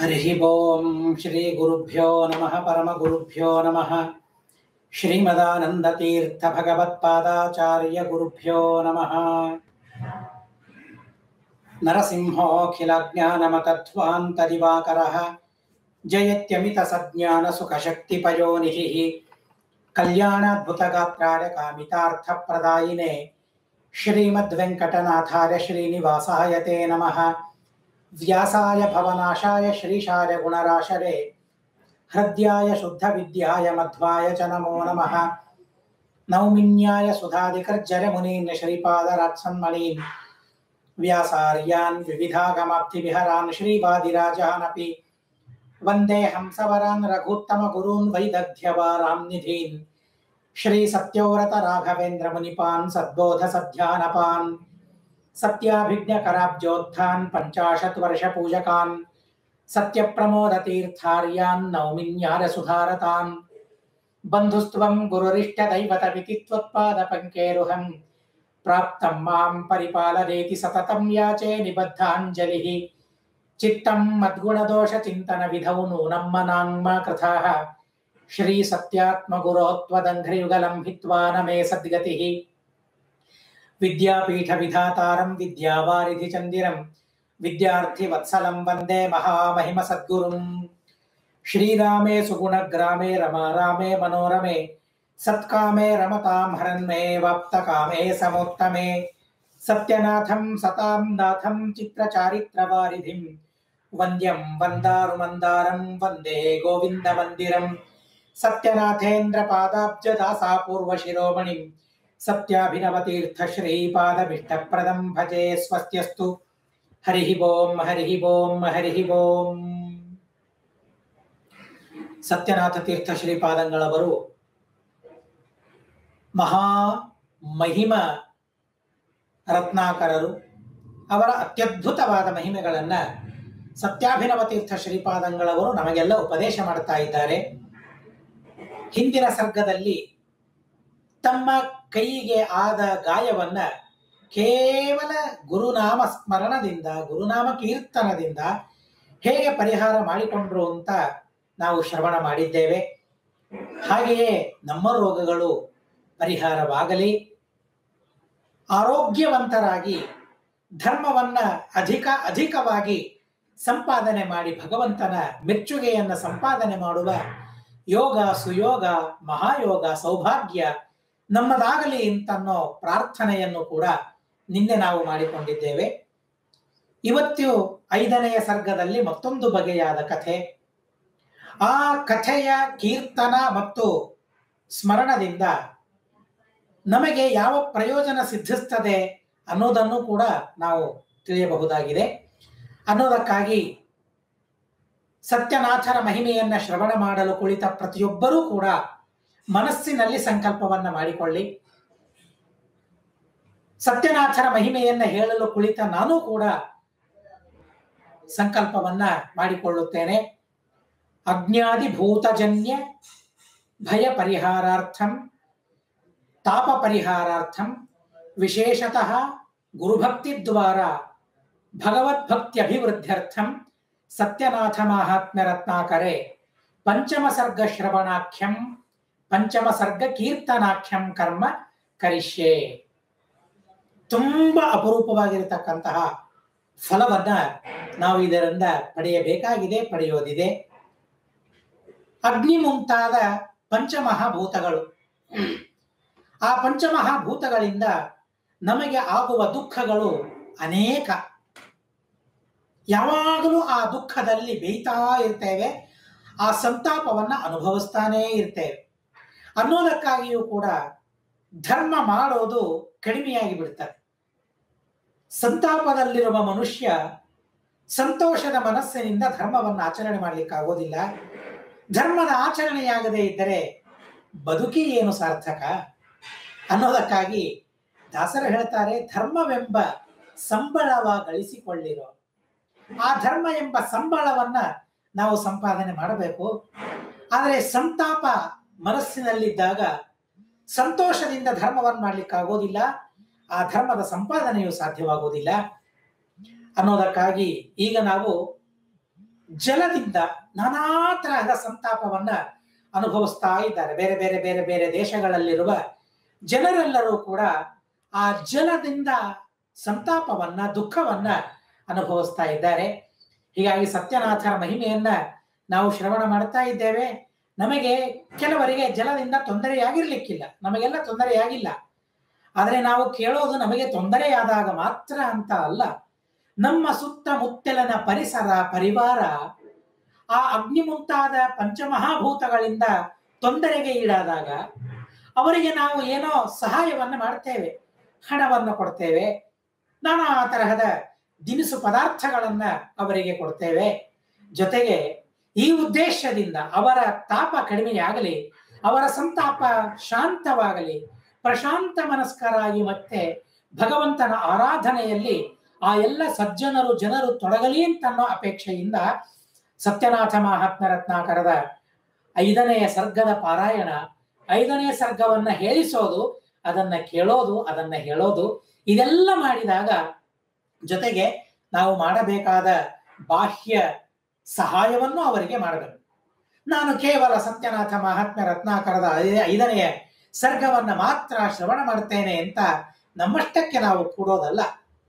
हरिः ओं श्रीगुरुभ्यो नमः परमगुरुभ्यो नमः श्रीमदानन्दतीर्थभगवत्पादाचार्यगुरुभ्यो नमः नरसिंहोऽखिलज्ञानमतध्वान्तदिवाकरः जयत्यमितसज्ञानसुखशक्तिपयोनिधिः कल्याणाद्भुतगात्राय कामितार्थप्रदायिने श्रीमद्वेङ्कटनाथाय श्रीनिवासाय ते नमः व्यासाय भवनाशाय श्रीशाय गुणराशरे हृद्याय शुद्धविद्याय मध्वाय च नमो नमः नौमिन्याय सुधादिकर्जरमुनीन् श्रीपादरात्सन्मणीन् व्यासार्यान् विविधागमाब्धिविहरान् श्रीवादिराजानपि वन्दे हंसवरान् रघुत्तमगुरून् वैदग्ध्यवारां निधीन् श्रीसत्यव्रतराघवेन्द्रमुनिपान् सद्बोधसध्यानपान् सत्याभिज्ञकराब्जोत्थान् पञ्चाशत् वर्षपूजकान् सत्यप्रमोदतीर्थार्यान् नौमिन्यारसुधारतान् बन्धुस्त्वं गुरुरिष्टदैवतमिति त्वत्पादपङ्केरुहं प्राप्तं मां परिपालयेति सततं याचे निबद्धाञ्जलिः चित्तं मद्गुणदोषचिन्तनविधौ नूनं मनाङ्म कृथाः श्रीसत्यात्मगुरोः त्वदङ्घ्रियुगलं हित्वा न मे सद्गतिः विद्यापीठविधातारं विद्यावारिधिचन्दिरं विद्यार्थिवत्सलं वन्दे महामहिमसद्गुरुम् श्रीरामे सुगुणग्रामे रमा रामे मनोरमे सत्कामे रमतां हरन्मे वाप्तकामे समुत्तमे सत्यनाथं सतां नाथं चित्रचारित्रवारिधिं वन्द्यं वन्दारुमन्दारं वन्दे गोविन्दमन्दिरं सत्यनाथेन्द्रपादाब्जदासा पूर्वशिरोमणिम् सत्याभिनवतीर्थश्रीपादभिष्टप्रदं भजे स्वस्त्यस्तु हरिः ओं हरिः ओं हरिः ಓಂ ಸತ್ಯನಾಥ ತೀರ್ಥ ಶ್ರೀಪಾದಂಗಳವರು ಮಹಾ ಮಹಿಮ ರತ್ನಾಕರರು ಅವರ ಅತ್ಯದ್ಭುತವಾದ ಮಹಿಮೆಗಳನ್ನ ಸತ್ಯಾಭಿನವ ತೀರ್ಥ ಶ್ರೀಪಾದಂಗಳವರು ನಮಗೆಲ್ಲ ಉಪದೇಶ ಮಾಡ್ತಾ ಇದ್ದಾರೆ ಹಿಂದಿನ ಸರ್ಗದಲ್ಲಿ ತಮ್ಮ ಕೈಗೆ ಆದ ಗಾಯವನ್ನ ಕೇವಲ ಗುರುನಾಮ ಸ್ಮರಣದಿಂದ ಗುರುನಾಮ ಕೀರ್ತನದಿಂದ ಹೇಗೆ ಪರಿಹಾರ ಮಾಡಿಕೊಂಡ್ರು ಅಂತ ನಾವು ಶ್ರವಣ ಮಾಡಿದ್ದೇವೆ ಹಾಗೆಯೇ ನಮ್ಮ ರೋಗಗಳು ಪರಿಹಾರವಾಗಲಿ ಆರೋಗ್ಯವಂತರಾಗಿ ಧರ್ಮವನ್ನ ಅಧಿಕ ಅಧಿಕವಾಗಿ ಸಂಪಾದನೆ ಮಾಡಿ ಭಗವಂತನ ಮೆಚ್ಚುಗೆಯನ್ನ ಸಂಪಾದನೆ ಮಾಡುವ ಯೋಗ ಸುಯೋಗ ಮಹಾಯೋಗ ಸೌಭಾಗ್ಯ ನಮ್ಮದಾಗಲಿ ಅಂತನ್ನೋ ಪ್ರಾರ್ಥನೆಯನ್ನು ಕೂಡ ನಿನ್ನೆ ನಾವು ಮಾಡಿಕೊಂಡಿದ್ದೇವೆ ಇವತ್ತು ಐದನೆಯ ಸರ್ಗದಲ್ಲಿ ಮತ್ತೊಂದು ಬಗೆಯಾದ ಕಥೆ ಆ ಕಥೆಯ ಕೀರ್ತನ ಮತ್ತು ಸ್ಮರಣದಿಂದ ನಮಗೆ ಯಾವ ಪ್ರಯೋಜನ ಸಿದ್ಧಿಸ್ತದೆ ಅನ್ನೋದನ್ನು ಕೂಡ ನಾವು ತಿಳಿಯಬಹುದಾಗಿದೆ ಅನ್ನೋದಕ್ಕಾಗಿ ಸತ್ಯನಾಥರ ಮಹಿಮೆಯನ್ನ ಶ್ರವಣ ಮಾಡಲು ಕುಳಿತ ಪ್ರತಿಯೊಬ್ಬರೂ ಕೂಡ ಮನಸ್ಸಿನಲ್ಲಿ ಸಂಕಲ್ಪವನ್ನ ಮಾಡಿಕೊಳ್ಳಿ ಸತ್ಯನಾಥರ ಮಹಿಮೆಯನ್ನ ಹೇಳಲು ಕುಳಿತ ನಾನು ಕೂಡ ಸಂಕಲ್ಪವನ್ನ ಮಾಡಿಕೊಳ್ಳುತ್ತೇನೆ ಅಜ್ಞಾದಿ ಭೂತಜನ್ಯ ಭಯ ಪರಿಹಾರಾರ್ಥಂ ತಾಪ ಪರಿಹಾರಾರ್ಥಂ ವಿಶೇಷತಃ ಗುರುಭಕ್ತಿ ದ್ವಾರ ಭಗವದ್ಭಕ್ತ್ಯಭಿವೃದ್ಧ್ಯರ್ಥಂ ಸತ್ಯನಾಥ ಮಾಹಾತ್ಮ್ಯ ರತ್ನಾಕರೆ ಪಂಚಮ ಸರ್ಗ ಶ್ರವಣಾಖ್ಯಂ ಪಂಚಮ ಸರ್ಗ ಕೀರ್ತನಾಖ್ಯಂ ಕರ್ಮ ಕರಿಷ್ಯೆ ತುಂಬಾ ಅಪರೂಪವಾಗಿರತಕ್ಕಂತಹ ಫಲವನ್ನ ನಾವು ಇದರಿಂದ ಪಡೆಯಬೇಕಾಗಿದೆ ಪಡೆಯೋದಿದೆ ಅಗ್ನಿ ಮುಂತಾದ ಪಂಚಮಹಾಭೂತಗಳು ಆ ಪಂಚಮಹಾಭೂತಗಳಿಂದ ನಮಗೆ ಆಗುವ ದುಃಖಗಳು ಅನೇಕ ಯಾವಾಗಲೂ ಆ ದುಃಖದಲ್ಲಿ ಬೇಯ್ತಾ ಇರ್ತೇವೆ ಆ ಸಂತಾಪವನ್ನ ಅನುಭವಿಸ್ತಾನೇ ಇರ್ತೇವೆ ಅನ್ನೋದಕ್ಕಾಗಿಯೂ ಕೂಡ ಧರ್ಮ ಮಾಡೋದು ಕಡಿಮೆಯಾಗಿ ಬಿಡ್ತದೆ ಸಂತಾಪದಲ್ಲಿರುವ ಮನುಷ್ಯ ಸಂತೋಷದ ಮನಸ್ಸಿನಿಂದ ಧರ್ಮವನ್ನು ಆಚರಣೆ ಮಾಡಲಿಕ್ಕಾಗೋದಿಲ್ಲ ಧರ್ಮದ ಆಚರಣೆಯಾಗದೇ ಇದ್ದರೆ ಬದುಕಿ ಏನು ಸಾರ್ಥಕ ಅನ್ನೋದಕ್ಕಾಗಿ ದಾಸರು ಹೇಳ್ತಾರೆ ಧರ್ಮವೆಂಬ ಸಂಬಳವ ಗಳಿಸಿಕೊಳ್ಳಿರೋ ಆ ಧರ್ಮ ಎಂಬ ಸಂಬಳವನ್ನ ನಾವು ಸಂಪಾದನೆ ಮಾಡಬೇಕು ಆದರೆ ಸಂತಾಪ ಮನಸ್ಸಿನಲ್ಲಿದ್ದಾಗ ಸಂತೋಷದಿಂದ ಧರ್ಮವನ್ನು ಮಾಡ್ಲಿಕ್ಕಾಗೋದಿಲ್ಲ ಆ ಧರ್ಮದ ಸಂಪಾದನೆಯು ಸಾಧ್ಯವಾಗುವುದಿಲ್ಲ ಅನ್ನೋದಕ್ಕಾಗಿ ಈಗ ನಾವು ಜಲದಿಂದ ನಾನಾ ತರಹದ ಸಂತಾಪವನ್ನ ಅನುಭವಿಸ್ತಾ ಇದ್ದಾರೆ ಬೇರೆ ಬೇರೆ ಬೇರೆ ಬೇರೆ ದೇಶಗಳಲ್ಲಿರುವ ಜನರೆಲ್ಲರೂ ಕೂಡ ಆ ಜಲದಿಂದ ಸಂತಾಪವನ್ನ ದುಃಖವನ್ನ ಅನುಭವಿಸ್ತಾ ಇದ್ದಾರೆ ಹೀಗಾಗಿ ಸತ್ಯನಾಥರ ಮಹಿಮೆಯನ್ನ ನಾವು ಶ್ರವಣ ಮಾಡ್ತಾ ಇದ್ದೇವೆ ನಮಗೆ ಕೆಲವರಿಗೆ ಜಲದಿಂದ ತೊಂದರೆಯಾಗಿರ್ಲಿಕ್ಕಿಲ್ಲ ನಮಗೆಲ್ಲ ತೊಂದರೆಯಾಗಿಲ್ಲ ಆದರೆ ನಾವು ಕೇಳೋದು ನಮಗೆ ತೊಂದರೆಯಾದಾಗ ಮಾತ್ರ ಅಂತ ಅಲ್ಲ ನಮ್ಮ ಸುತ್ತಮುತ್ತಲಿನ ಪರಿಸರ ಪರಿವಾರ ಆ ಅಗ್ನಿ ಮುಂತಾದ ಪಂಚಮಹಾಭೂತಗಳಿಂದ ತೊಂದರೆಗೆ ಈಡಾದಾಗ ಅವರಿಗೆ ನಾವು ಏನೋ ಸಹಾಯವನ್ನ ಮಾಡ್ತೇವೆ ಹಣವನ್ನು ಕೊಡ್ತೇವೆ ನಾನಾ ತರಹದ ದಿನಸು ಪದಾರ್ಥಗಳನ್ನ ಅವರಿಗೆ ಕೊಡ್ತೇವೆ ಜೊತೆಗೆ ಈ ಉದ್ದೇಶದಿಂದ ಅವರ ತಾಪ ಕಡಿಮೆಯಾಗಲಿ ಅವರ ಸಂತಾಪ ಶಾಂತವಾಗಲಿ ಪ್ರಶಾಂತ ಮನಸ್ಕರಾಗಿ ಮತ್ತೆ ಭಗವಂತನ ಆರಾಧನೆಯಲ್ಲಿ ಆ ಎಲ್ಲ ಸಜ್ಜನರು ಜನರು ತೊಡಗಲಿ ಅಂತನ್ನೋ ಅಪೇಕ್ಷೆಯಿಂದ ಸತ್ಯನಾಥ ಮಹಾತ್ಮ ರತ್ನಾಕರದ ಐದನೆಯ ಸರ್ಗದ ಪಾರಾಯಣ ಐದನೇ ಸರ್ಗವನ್ನ ಹೇಳಿಸೋದು ಅದನ್ನ ಕೇಳೋದು ಅದನ್ನ ಹೇಳೋದು ಇದೆಲ್ಲ ಮಾಡಿದಾಗ ಜೊತೆಗೆ ನಾವು ಮಾಡಬೇಕಾದ ಬಾಹ್ಯ ಸಹಾಯವನ್ನು ಅವರಿಗೆ ಮಾಡಬೇಕು ನಾನು ಕೇವಲ ಸತ್ಯನಾಥ ಮಹಾತ್ಮ ರತ್ನಾಕರದ ಐ- ಐದನೆಯ ಸರ್ಗವನ್ನ ಮಾತ್ರ ಶ್ರವಣ ಮಾಡ್ತೇನೆ ಅಂತ ನಮ್ಮಷ್ಟಕ್ಕೆ ನಾವು ಕೂಡೋದಲ್ಲ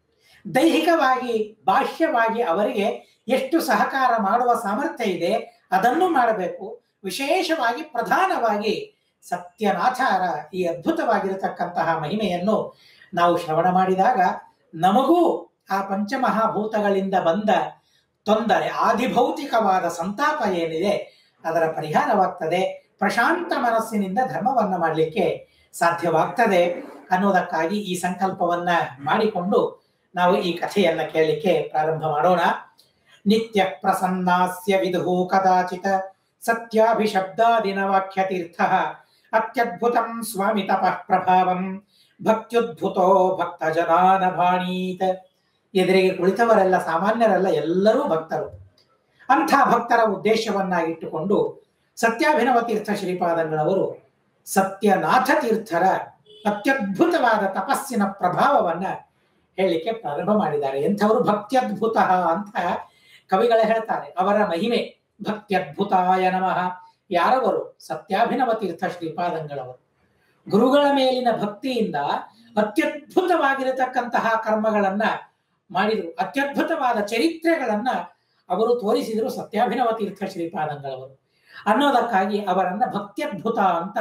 ದೈಹಿಕವಾಗಿ ಬಾಹ್ಯವಾಗಿ ಅವರಿಗೆ ಎಷ್ಟು ಸಹಕಾರ ಮಾಡುವ ಸಾಮರ್ಥ್ಯ ಇದೆ ಅದನ್ನು ಮಾಡಬೇಕು ವಿಶೇಷವಾಗಿ ಪ್ರಧಾನವಾಗಿ ಸತ್ಯನಾಥರ ಈ ಅದ್ಭುತವಾಗಿರತಕ್ಕಂತಹ ಮಹಿಮೆಯನ್ನು ನಾವು ಶ್ರವಣ ಮಾಡಿದಾಗ ನಮಗೂ ಆ ಪಂಚಮಹಾಭೂತಗಳಿಂದ ಬಂದ ತೊಂದರೆ ಆದಿಭೌತಿಕವಾದ ಸಂತಾಪ ಏನಿದೆ ಅದರ ಪರಿಹಾರವಾಗ್ತದೆ ಪ್ರಶಾಂತ ಮನಸ್ಸಿನಿಂದ ಧರ್ಮವನ್ನ ಮಾಡಲಿಕ್ಕೆ ಸಾಧ್ಯವಾಗ್ತದೆ ಅನ್ನೋದಕ್ಕಾಗಿ ಈ ಸಂಕಲ್ಪವನ್ನ ಮಾಡಿಕೊಂಡು ನಾವು ಈ ಕಥೆಯನ್ನ ಕೇಳಲಿಕ್ಕೆ ಪ್ರಾರಂಭ ಮಾಡೋಣ ನಿತ್ಯ ಪ್ರಸನ್ನಾಸ್ಯ ವಿದುಹು ಕದಾಚಿತ ಸತ್ಯಾಭಿಶಬ್ದಾದಿನ ವಾಕ್ಯತೀರ್ಥ ಅತ್ಯದ್ಭುತಂ ಸ್ವಾಮಿ ತಪಃ ಪ್ರಭಾವಂ ಭಕ್ತ್ಯುದ್ಭುತೋ ಭಕ್ತ ಜನಾನ ಭಾಣೀತ್ ಎದುರಿಗೆ ಕುಳಿತವರೆಲ್ಲ ಸಾಮಾನ್ಯರಲ್ಲ ಎಲ್ಲರೂ ಭಕ್ತರು ಅಂಥ ಭಕ್ತರ ಉದ್ದೇಶವನ್ನಾಗಿಟ್ಟುಕೊಂಡು ಸತ್ಯಾಭಿನವ ತೀರ್ಥ ಶ್ರೀಪಾದಂಗಳವರು ಸತ್ಯನಾಥ ತೀರ್ಥರ ಅತ್ಯದ್ಭುತವಾದ ತಪಸ್ಸಿನ ಪ್ರಭಾವವನ್ನ ಹೇಳಲಿಕ್ಕೆ ಪ್ರಾರಂಭ ಮಾಡಿದ್ದಾರೆ ಎಂಥವರು ಭಕ್ತ್ಯದ್ಭುತ ಅಂತ ಕವಿಗಳೇ ಹೇಳ್ತಾರೆ ಅವರ ಮಹಿಮೆ ಭಕ್ತ್ಯದ್ಭುತಾಯ ನಮಃ ಯಾರವರು ಸತ್ಯಾಭಿನವ ತೀರ್ಥ ಶ್ರೀಪಾದಂಗಳವರು ಗುರುಗಳ ಮೇಲಿನ ಭಕ್ತಿಯಿಂದ ಅತ್ಯದ್ಭುತವಾಗಿರತಕ್ಕಂತಹ ಕರ್ಮಗಳನ್ನ ಮಾಡಿದರು ಅತ್ಯದ್ಭುತವಾದ ಚರಿತ್ರೆಗಳನ್ನ ಅವರು ತೋರಿಸಿದರು ಸತ್ಯಾಭಿನವ ತೀರ್ಥ ಶ್ರೀಪಾದಂಗಳವರು ಅನ್ನೋದಕ್ಕಾಗಿ ಅವರನ್ನ ಭಕ್ತ್ಯದ್ಭುತ ಅಂತ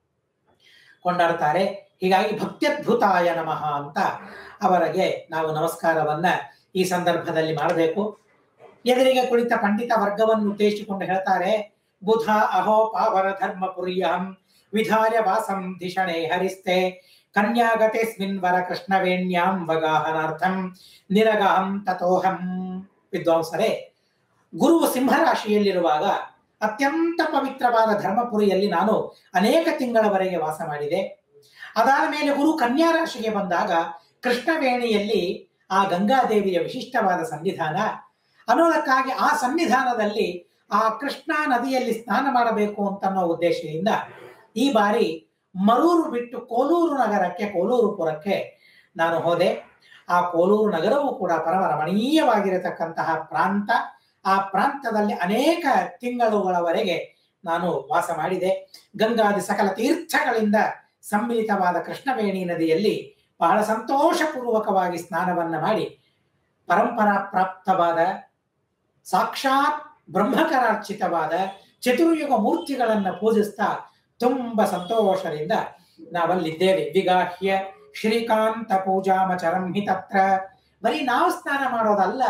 ಕೊಂಡಾಡ್ತಾರೆ ಹೀಗಾಗಿ ಭಕ್ತ್ಯದ್ಭುತಾಯ ನಮಃ ಅಂತ ಅವರಿಗೆ ನಾವು ನಮಸ್ಕಾರವನ್ನ ಈ ಸಂದರ್ಭದಲ್ಲಿ ಮಾಡಬೇಕು ಎದುರಿಗೆ ಕುಳಿತ ಪಂಡಿತ ವರ್ಗವನ್ನು ಉದ್ದೇಶಿಸಿಕೊಂಡು ಹೇಳ್ತಾರೆ ಬುಧ ಅಹೋ ಪಾವನ ಧರ್ಮ ಪುರ್ಯಂ ವಿಧಾರ್ಯ ವಾಸಂ ಧಿಷಣೆ ಹರಿಸ್ತೆ ಕನ್ಯಾಗತೆಸ್ಮಿನ್ ವರ ಕೃಷ್ಣವೇಣ್ಯಾಂ ವಗಾಹನಾರ್ಥಂ ನಿರಗಹಂ ತಥೋಹಂ ವಿದ್ವಾಂಸರೇ ಗುರು ಸಿಂಹರಾಶಿಯಲ್ಲಿರುವಾಗ ಅತ್ಯಂತ ಪವಿತ್ರವಾದ ಧರ್ಮಪುರಿಯಲ್ಲಿ ನಾನು ಅನೇಕ ತಿಂಗಳವರೆಗೆ ವಾಸ ಮಾಡಿದೆ ಅದಾದ ಮೇಲೆ ಗುರು ಕನ್ಯಾ ರಾಶಿಗೆ ಬಂದಾಗ ಕೃಷ್ಣವೇಣಿಯಲ್ಲಿ ಆ ಗಂಗಾದೇವಿಯ ವಿಶಿಷ್ಟವಾದ ಸನ್ನಿಧಾನ ಅನ್ನೋದಕ್ಕಾಗಿ ಆ ಸನ್ನಿಧಾನದಲ್ಲಿ ಆ ಕೃಷ್ಣಾ ನದಿಯಲ್ಲಿ ಸ್ನಾನ ಮಾಡಬೇಕು ಅಂತನ್ನೋ ಉದ್ದೇಶದಿಂದ ಈ ಬಾರಿ ಮರೂರು ಬಿಟ್ಟು ಕೋಲೂರು ನಗರಕ್ಕೆ ಕೋಲೂರು ಪುರಕ್ಕೆ ನಾನು ಹೋದೆ ಆ ಕೋಲೂರು ನಗರವು ಕೂಡ ಪರಮ ರಮಣೀಯವಾಗಿರತಕ್ಕಂತಹ ಪ್ರಾಂತ ಆ ಪ್ರಾಂತದಲ್ಲಿ ಅನೇಕ ತಿಂಗಳುಗಳವರೆಗೆ ನಾನು ವಾಸ ಮಾಡಿದೆ ಗಂಗಾದಿ ಸಕಲ ತೀರ್ಥಗಳಿಂದ ಸಮ್ಮಿಲಿತವಾದ ಕೃಷ್ಣವೇಣಿ ನದಿಯಲ್ಲಿ ಬಹಳ ಸಂತೋಷಪೂರ್ವಕವಾಗಿ ಸ್ನಾನವನ್ನ ಮಾಡಿ ಪರಂಪರಾ ಪ್ರಾಪ್ತವಾದ ಸಾಕ್ಷಾತ್ ಬ್ರಹ್ಮಕರಾರ್ಚಿತವಾದ ಚತುರ್ಯುಗ ಮೂರ್ತಿಗಳನ್ನ ಪೂಜಿಸ್ತಾ ತುಂಬ ಸಂತೋಷದಿಂದ ನಾವಲ್ಲಿದ್ದೇವೆ ವಿಗಾಹ್ಯ ಶ್ರೀಕಾಂತ ಪೂಜಾಮಚರಂ ಹಿ ತತ್ರ ಬರೀ ನಾವು ಸ್ನಾನ ಮಾಡೋದಲ್ಲ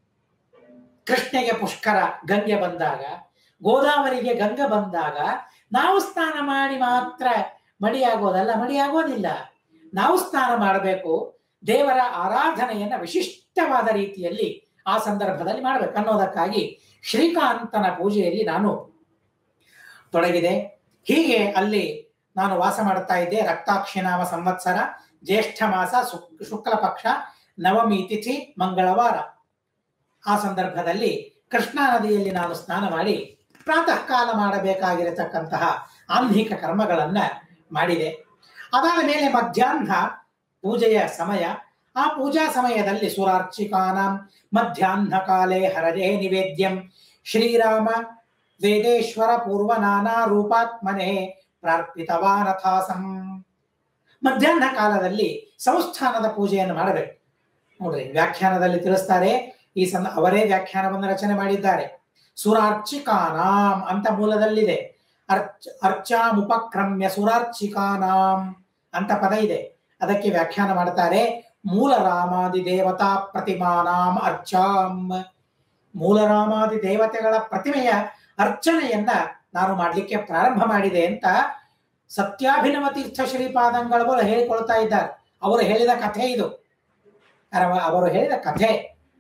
ಕೃಷ್ಣಗೆ ಪುಷ್ಕರ ಗಂಗೆ ಬಂದಾಗ ಗೋದಾವರಿಗೆ ಗಂಗೆ ಬಂದಾಗ ನಾವು ಸ್ನಾನ ಮಾಡಿ ಮಾತ್ರ ಮಡಿಯಾಗೋದಲ್ಲ ಮಡಿಯಾಗೋದಿಲ್ಲ ನಾವು ಸ್ನಾನ ಮಾಡಬೇಕು ದೇವರ ಆರಾಧನೆಯನ್ನ ವಿಶಿಷ್ಟವಾದ ರೀತಿಯಲ್ಲಿ ಆ ಸಂದರ್ಭದಲ್ಲಿ ಮಾಡಬೇಕು ಅನ್ನೋದಕ್ಕಾಗಿ ಶ್ರೀಕಾಂತನ ಪೂಜೆಯಲ್ಲಿ ನಾನು ತೊಡಗಿದೆ ಹೀಗೆ ಅಲ್ಲಿ ನಾನು ವಾಸ ಮಾಡ್ತಾ ಇದ್ದೆ ರಕ್ತಾಕ್ಷಿನಾಮ ಸಂವತ್ಸರ ಜ್ಯೇಷ್ಠ ಮಾಸ ಶುಕ್- ಶುಕ್ಲ ಪಕ್ಷ ನವಮಿ ತಿಥಿ ಮಂಗಳವಾರ ಆ ಸಂದರ್ಭದಲ್ಲಿ ಕೃಷ್ಣಾ ನದಿಯಲ್ಲಿ ನಾನು ಸ್ನಾನ ಮಾಡಿ ಪ್ರಾತಃ ಕಾಲ ಮಾಡಬೇಕಾಗಿರತಕ್ಕಂತಹ ಆಂಹಿಕ ಕರ್ಮಗಳನ್ನ ಮಾಡಿದೆ ಅದಾದ ಮೇಲೆ ಮಧ್ಯಾಹ್ನ ಪೂಜೆಯ ಸಮಯ ಆ ಪೂಜಾ ಸಮಯದಲ್ಲಿ ಸುರಾರ್ಚಿಕಾನಾಂ ಮಧ್ಯಾಹ್ನ ಕಾಲೇ ಹರಜೇ ನಿವೇದ್ಯಂ ಶ್ರೀರಾಮ ವೇದೇಶ್ವರ ಪೂರ್ವ ನಾನಾ ರೂಪಾತ್ಮನೆ ಪ್ರಾರ್ಪಿತವಾನಥಾಸಂ ಮಧ್ಯಾಹ್ನ ಕಾಲದಲ್ಲಿ ಸಂಸ್ಥಾನದ ಪೂಜೆಯನ್ನು ಮಾಡಬೇಕು ನೋಡ್ರಿ ವ್ಯಾಖ್ಯಾನದಲ್ಲಿ ತಿಳಿಸ್ತಾರೆ ಈ ಸಂದ ಅವರೇ ವ್ಯಾಖ್ಯಾನವನ್ನು ರಚನೆ ಮಾಡಿದ್ದಾರೆ ಸುರಾರ್ಚಿಕಾನಾಂ ಅಂತ ಮೂಲದಲ್ಲಿದೆ ಅರ್ಚ ಅರ್ಚಾಮುಪಕ್ರಮ್ಯ ಸುರಾರ್ಚಿಕಾನಾಂ ಅಂತ ಪದ ಇದೆ ಅದಕ್ಕೆ ವ್ಯಾಖ್ಯಾನ ಮಾಡ್ತಾರೆ ಮೂಲ ರಾಮಾದಿ ದೇವತಾ ಪ್ರತಿಮಾನಾಂ ಅರ್ಚಾಂ ಮೂಲ ರಾಮಾದಿ ದೇವತೆಗಳ ಪ್ರತಿಮೆಯ ಅರ್ಚನೆಯನ್ನ ನಾನು ಮಾಡಲಿಕ್ಕೆ ಪ್ರಾರಂಭ ಮಾಡಿದೆ ಅಂತ ಸತ್ಯಾಭಿನವ ತೀರ್ಥ ಶ್ರೀಪಾದಂಗಳವರು ಹೇಳಿಕೊಳ್ತಾ ಇದ್ದಾರೆ ಅವರು ಹೇಳಿದ ಕಥೆ ಇದು ಅರವ- ಅವರು ಹೇಳಿದ ಕಥೆ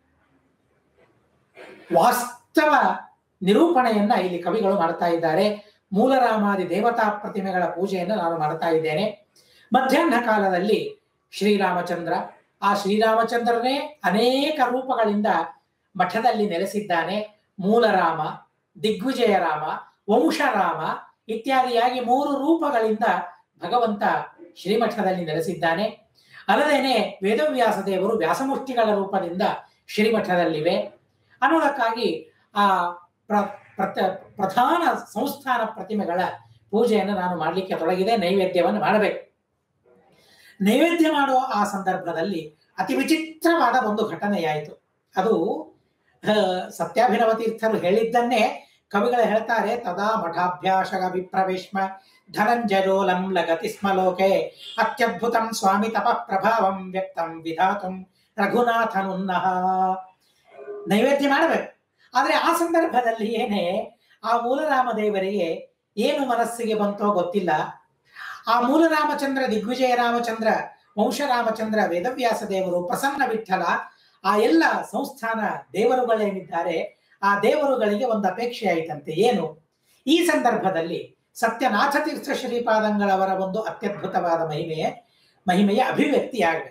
ವಾಸ್ತವ ನಿರೂಪಣೆಯನ್ನ ಇಲ್ಲಿ ಕವಿಗಳು ಮಾಡ್ತಾ ಇದ್ದಾರೆ ಮೂಲರಾಮಾದಿ ದೇವತಾ ಪ್ರತಿಮೆಗಳ ಪೂಜೆಯನ್ನು ನಾನು ಮಾಡ್ತಾ ಇದ್ದೇನೆ ಮಧ್ಯಾಹ್ನ ಕಾಲದಲ್ಲಿ ಶ್ರೀರಾಮಚಂದ್ರ ಆ ಶ್ರೀರಾಮಚಂದ್ರನೇ ಅನೇಕ ರೂಪಗಳಿಂದ ಮಠದಲ್ಲಿ ನೆಲೆಸಿದ್ದಾನೆ ಮೂಲರಾಮ ದಿಗ್ವಿಜಯ ರಾಮ ವಂಶರಾಮ ಇತ್ಯಾದಿಯಾಗಿ ಮೂರು ರೂಪಗಳಿಂದ ಭಗವಂತ ಶ್ರೀಮಠದಲ್ಲಿ ನೆಲೆಸಿದ್ದಾನೆ ಅಲ್ಲದೇನೆ ವೇದವ್ಯಾಸ ದೇವರು ವ್ಯಾಸಮೂರ್ತಿಗಳ ರೂಪದಿಂದ ಶ್ರೀಮಠದಲ್ಲಿವೆ ಅನ್ನೋದಕ್ಕಾಗಿ ಆ ಪ್ರ ಪ್ರತ- ಪ್ರಧಾನ ಸಂಸ್ಥಾನ ಪ್ರತಿಮೆಗಳ ಪೂಜೆಯನ್ನು ನಾನು ಮಾಡಲಿಕ್ಕೆ ತೊಡಗಿದೆ ನೈವೇದ್ಯವನ್ನು ಮಾಡಬೇಕು ನೈವೇದ್ಯ ಮಾಡುವ ಆ ಸಂದರ್ಭದಲ್ಲಿ ಅತಿ ವಿಚಿತ್ರವಾದ ಒಂದು ಘಟನೆಯಾಯಿತು ಅದು ಆ, ಸತ್ಯಾಭಿನವ ತೀರ್ಥರು ಹೇಳಿದ್ದನ್ನೇ ಕವಿಗಳು ಹೇಳ್ತಾರೆ ತದಾ ಮಠಾಭ್ಯಾಸಗ ವಿಪ್ರವೇಶ್ಮ ಧನಂಜಯೋಲಂ ಲಗತಿ ಸ್ಮ ಲೋಕೆ ಅತ್ಯದ್ಭುತಂ ಸ್ವಾಮಿ ತಪ ಪ್ರಭಾವಂ ವ್ಯಕ್ತಂ ವಿಧಾತುಂ ರಘುನಾಥನುನ್ನಃ ನೈವೇದ್ಯ ಮಾಡಬೇಕು ಆದ್ರೆ ಆ ಸಂದರ್ಭದಲ್ಲಿ ಏನೇ ಆ ಮೂಲರಾಮ ದೇವರಿಗೆ ಏನು ಮನಸ್ಸಿಗೆ ಬಂತೋ ಗೊತ್ತಿಲ್ಲ ಆ ಮೂಲರಾಮಚಂದ್ರ ದಿಗ್ವಿಜಯ ರಾಮಚಂದ್ರ ವಂಶರಾಮಚಂದ್ರ ವೇದವ್ಯಾಸ ದೇವರು ಪ್ರಸನ್ನ ವಿಠಲ ಆ ಎಲ್ಲ ಸಂಸ್ಥಾನ ದೇವರುಗಳೇನಿದ್ದಾರೆ ಆ ದೇವರುಗಳಿಗೆ ಒಂದು ಅಪೇಕ್ಷೆ ಆಯಿತಂತೆ ಏನು ಈ ಸಂದರ್ಭದಲ್ಲಿ ಸತ್ಯನಾಥ ತೀರ್ಥ ಶ್ರೀಪಾದಂಗಳವರ ಒಂದು ಅತ್ಯದ್ಭುತವಾದ ಮಹಿಮೆಯ ಮಹಿಮೆಯ ಅಭಿವ್ಯಕ್ತಿಯಾಗಬೇಕು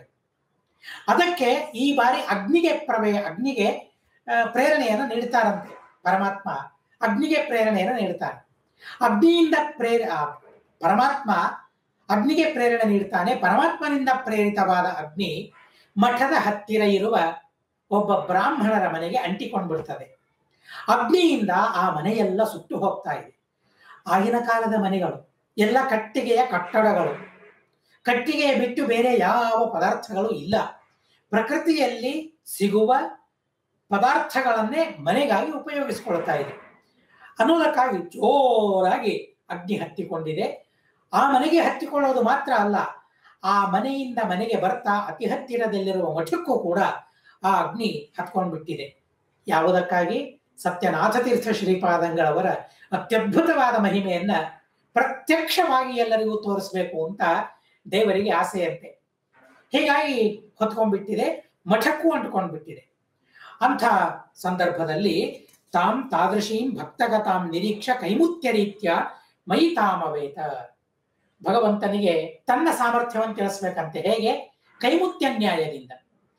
ಅದಕ್ಕೆ ಈ ಬಾರಿ ಅಗ್ನಿಗೆ ಪ್ರವೇ ಅಗ್ನಿಗೆ ಆ, ಪ್ರೇರಣೆಯನ್ನು ನೀಡ್ತಾರಂತೆ ಪರಮಾತ್ಮ ಅಗ್ನಿಗೆ ಪ್ರೇರಣೆಯನ್ನು ನೀಡ್ತಾನೆ ಅಗ್ನಿಯಿಂದ ಪ್ರೇರ ಆ, ಪರಮಾತ್ಮ ಅಗ್ನಿಗೆ ಪ್ರೇರಣೆ ನೀಡ್ತಾನೆ ಪರಮಾತ್ಮನಿಂದ ಪ್ರೇರಿತವಾದ ಅಗ್ನಿ ಮಠದ ಹತ್ತಿರ ಇರುವ ಒಬ್ಬ ಬ್ರಾಹ್ಮಣರ ಮನೆಗೆ ಅಂಟಿಕೊಂಡು ಬಿಡ್ತದೆ ಅಗ್ನಿಯಿಂದ ಆ ಮನೆಯೆಲ್ಲ ಸುಟ್ಟು ಹೋಗ್ತಾ ಇದೆ ಆಗಿನ ಕಾಲದ ಮನೆಗಳು ಎಲ್ಲ ಕಟ್ಟಿಗೆಯ ಕಟ್ಟಡಗಳು ಕಟ್ಟಿಗೆ ಬಿಟ್ಟು ಬೇರೆ ಯಾವ ಪದಾರ್ಥಗಳು ಇಲ್ಲ ಪ್ರಕೃತಿಯಲ್ಲಿ ಸಿಗುವ ಪದಾರ್ಥಗಳನ್ನೇ ಮನೆಗಾಗಿ ಉಪಯೋಗಿಸಿಕೊಳ್ತಾ ಇದೆ ಅನ್ನೋದಕ್ಕಾಗಿ ಜೋರಾಗಿ ಅಗ್ನಿ ಹತ್ತಿಕೊಂಡಿದೆ ಆ ಮನೆಗೆ ಹತ್ತಿಕೊಳ್ಳೋದು ಮಾತ್ರ ಅಲ್ಲ ಆ ಮನೆಯಿಂದ ಮನೆಗೆ ಬರ್ತಾ ಅತಿ ಹತ್ತಿರದಲ್ಲಿರುವ ಮಠಕ್ಕೂ ಕೂಡ ಆ ಅಗ್ನಿ ಹತ್ಕೊಂಡು ಬಿಟ್ಟಿದೆ ಯಾವುದಕ್ಕಾಗಿ ಸತ್ಯನಾಥ ತೀರ್ಥ ಶ್ರೀಪಾದಂಗಳವರ ಅತ್ಯದ್ಭುತವಾದ ಮಹಿಮೆಯನ್ನ ಪ್ರತ್ಯಕ್ಷವಾಗಿ ಎಲ್ಲರಿಗೂ ತೋರಿಸ್ಬೇಕು ಅಂತ ದೇವರಿಗೆ ಆಸೆಯಂತೆ ಹೀಗಾಗಿ ಹೊತ್ಕೊಂಡ್ಬಿಟ್ಟಿದೆ ಮಠಕ್ಕೂ ಅಂಟ್ಕೊಂಡ್ಬಿಟ್ಟಿದೆ ಅಂಥ ಸಂದರ್ಭದಲ್ಲಿ ತಾಂ ತಾದೃಶೀಂ ಭಕ್ತಗತಾಂ ನಿರೀಕ್ಷ ಕೈಮುತ್ಯ ರೀತ್ಯ ಮೈ ತಾಮವೇತ ಭಗವಂತನಿಗೆ ತನ್ನ ಸಾಮರ್ಥ್ಯವನ್ನು ತಿಳಿಸ್ಬೇಕಂತೆ ಹೇಗೆ ಕೈಮುತ್ಯ ನ್ಯಾಯದಿಂದ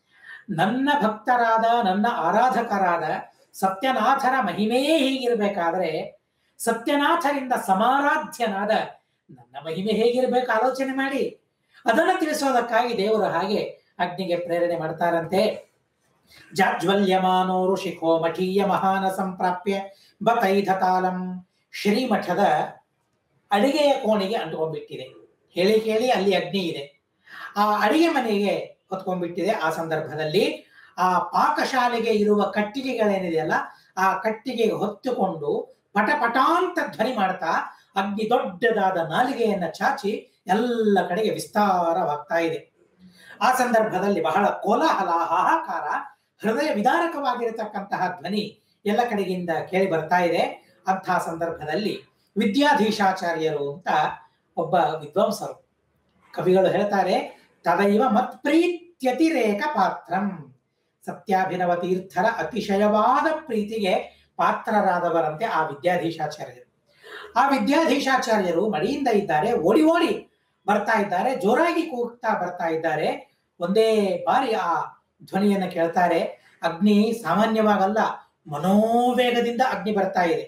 ನನ್ನ ಭಕ್ತರಾದ ನನ್ನ ಆರಾಧಕರಾದ ಸತ್ಯನಾಥರ ಮಹಿಮೆಯೇ ಹೀಗಿರ್ಬೇಕಾದ್ರೆ ಸತ್ಯನಾಥರಿಂದ ಸಮಾರಾಧ್ಯನಾದ ನನ್ನ ಮಹಿಮೆ ಹೇಗಿರ್ಬೇಕು ಆಲೋಚನೆ ಮಾಡಿ ಅದನ್ನು ತಿಳಿಸೋದಕ್ಕಾಗಿ ದೇವರು ಹಾಗೆ ಅಗ್ನಿಗೆ ಪ್ರೇರಣೆ ಮಾಡ್ತಾರಂತೆ ಜಾಜ್ವಲ್ಯಮಾನೋ ಋಷಿಖೋ ಮಠೀಯ ಮಹಾನ ಸಂಪ್ರಾಪ್ಯ ಬತೈಧತಾಲಂ ಶ್ರೀಮಠದ ಅಡಿಗೆಯ ಕೋಣೆಗೆ ಅಂಟ್ಕೊಂಡ್ಬಿಟ್ಟಿದೆ ಹೇಳಿ ಕೇಳಿ ಅಲ್ಲಿ ಅಗ್ನಿ ಇದೆ ಆ ಅಡಿಗೆ ಮನೆಗೆ ಹೊತ್ಕೊಂಡ್ಬಿಟ್ಟಿದೆ ಆ ಸಂದರ್ಭದಲ್ಲಿ ಆ ಪಾಕಶಾಲೆಗೆ ಇರುವ ಕಟ್ಟಿಗೆಗಳೇನಿದೆಯಲ್ಲ ಆ ಕಟ್ಟಿಗೆಗೆ ಹೊತ್ತುಕೊಂಡು ಪಟ ಪಟಾಂತ ಧ್ವನಿ ಮಾಡ್ತಾ ಅಗ್ನಿ ದೊಡ್ಡದಾದ ನಾಲಿಗೆಯನ್ನ ಚಾಚಿ ಎಲ್ಲ ಕಡೆಗೆ ವಿಸ್ತಾರವಾಗ್ತಾ ಇದೆ ಆ ಸಂದರ್ಭದಲ್ಲಿ ಬಹಳ ಕೋಲಾಹಲ ಹಾಹಾಕಾರ ಹೃದಯ ವಿದಾರಕವಾಗಿರತಕ್ಕಂತಹ ಧ್ವನಿ ಎಲ್ಲ ಕಡೆಗಿಂದ ಕೇಳಿ ಬರ್ತಾ ಇದೆ ಅಂತಹ ಸಂದರ್ಭದಲ್ಲಿ ವಿದ್ಯಾಧೀಶಾಚಾರ್ಯರು ಅಂತ ಒಬ್ಬ ವಿದ್ವಾಂಸರು ಕವಿಗಳು ಹೇಳ್ತಾರೆ ತದೈವ ಮತ್ಪ್ರೀತ್ಯತಿರೇಕ ಪಾತ್ರಂ ಸತ್ಯಾಭಿನವ ತೀರ್ಥರ ಅತಿಶಯವಾದ ಪ್ರೀತಿಗೆ ಪಾತ್ರರಾದವರಂತೆ ಆ ವಿದ್ಯಾಧೀಶಾಚಾರ್ಯರು ಆ ವಿದ್ಯಾಧೀಶಾಚಾರ್ಯರು ಮಡಿಯಿಂದ ಇದ್ದಾರೆ ಓಡಿ ಓಡಿ ಬರ್ತಾ ಇದ್ದಾರೆ ಜೋರಾಗಿ ಕೂಗ್ತಾ ಬರ್ತಾ ಇದ್ದಾರೆ ಒಂದೇ ಬಾರಿ ಆ ಧ್ವನಿಯನ್ನ ಕೇಳ್ತಾರೆ ಅಗ್ನಿ ಸಾಮಾನ್ಯವಾಗಲ್ಲ ಮನೋವೇಗದಿಂದ ಅಗ್ನಿ ಬರ್ತಾ ಇದೆ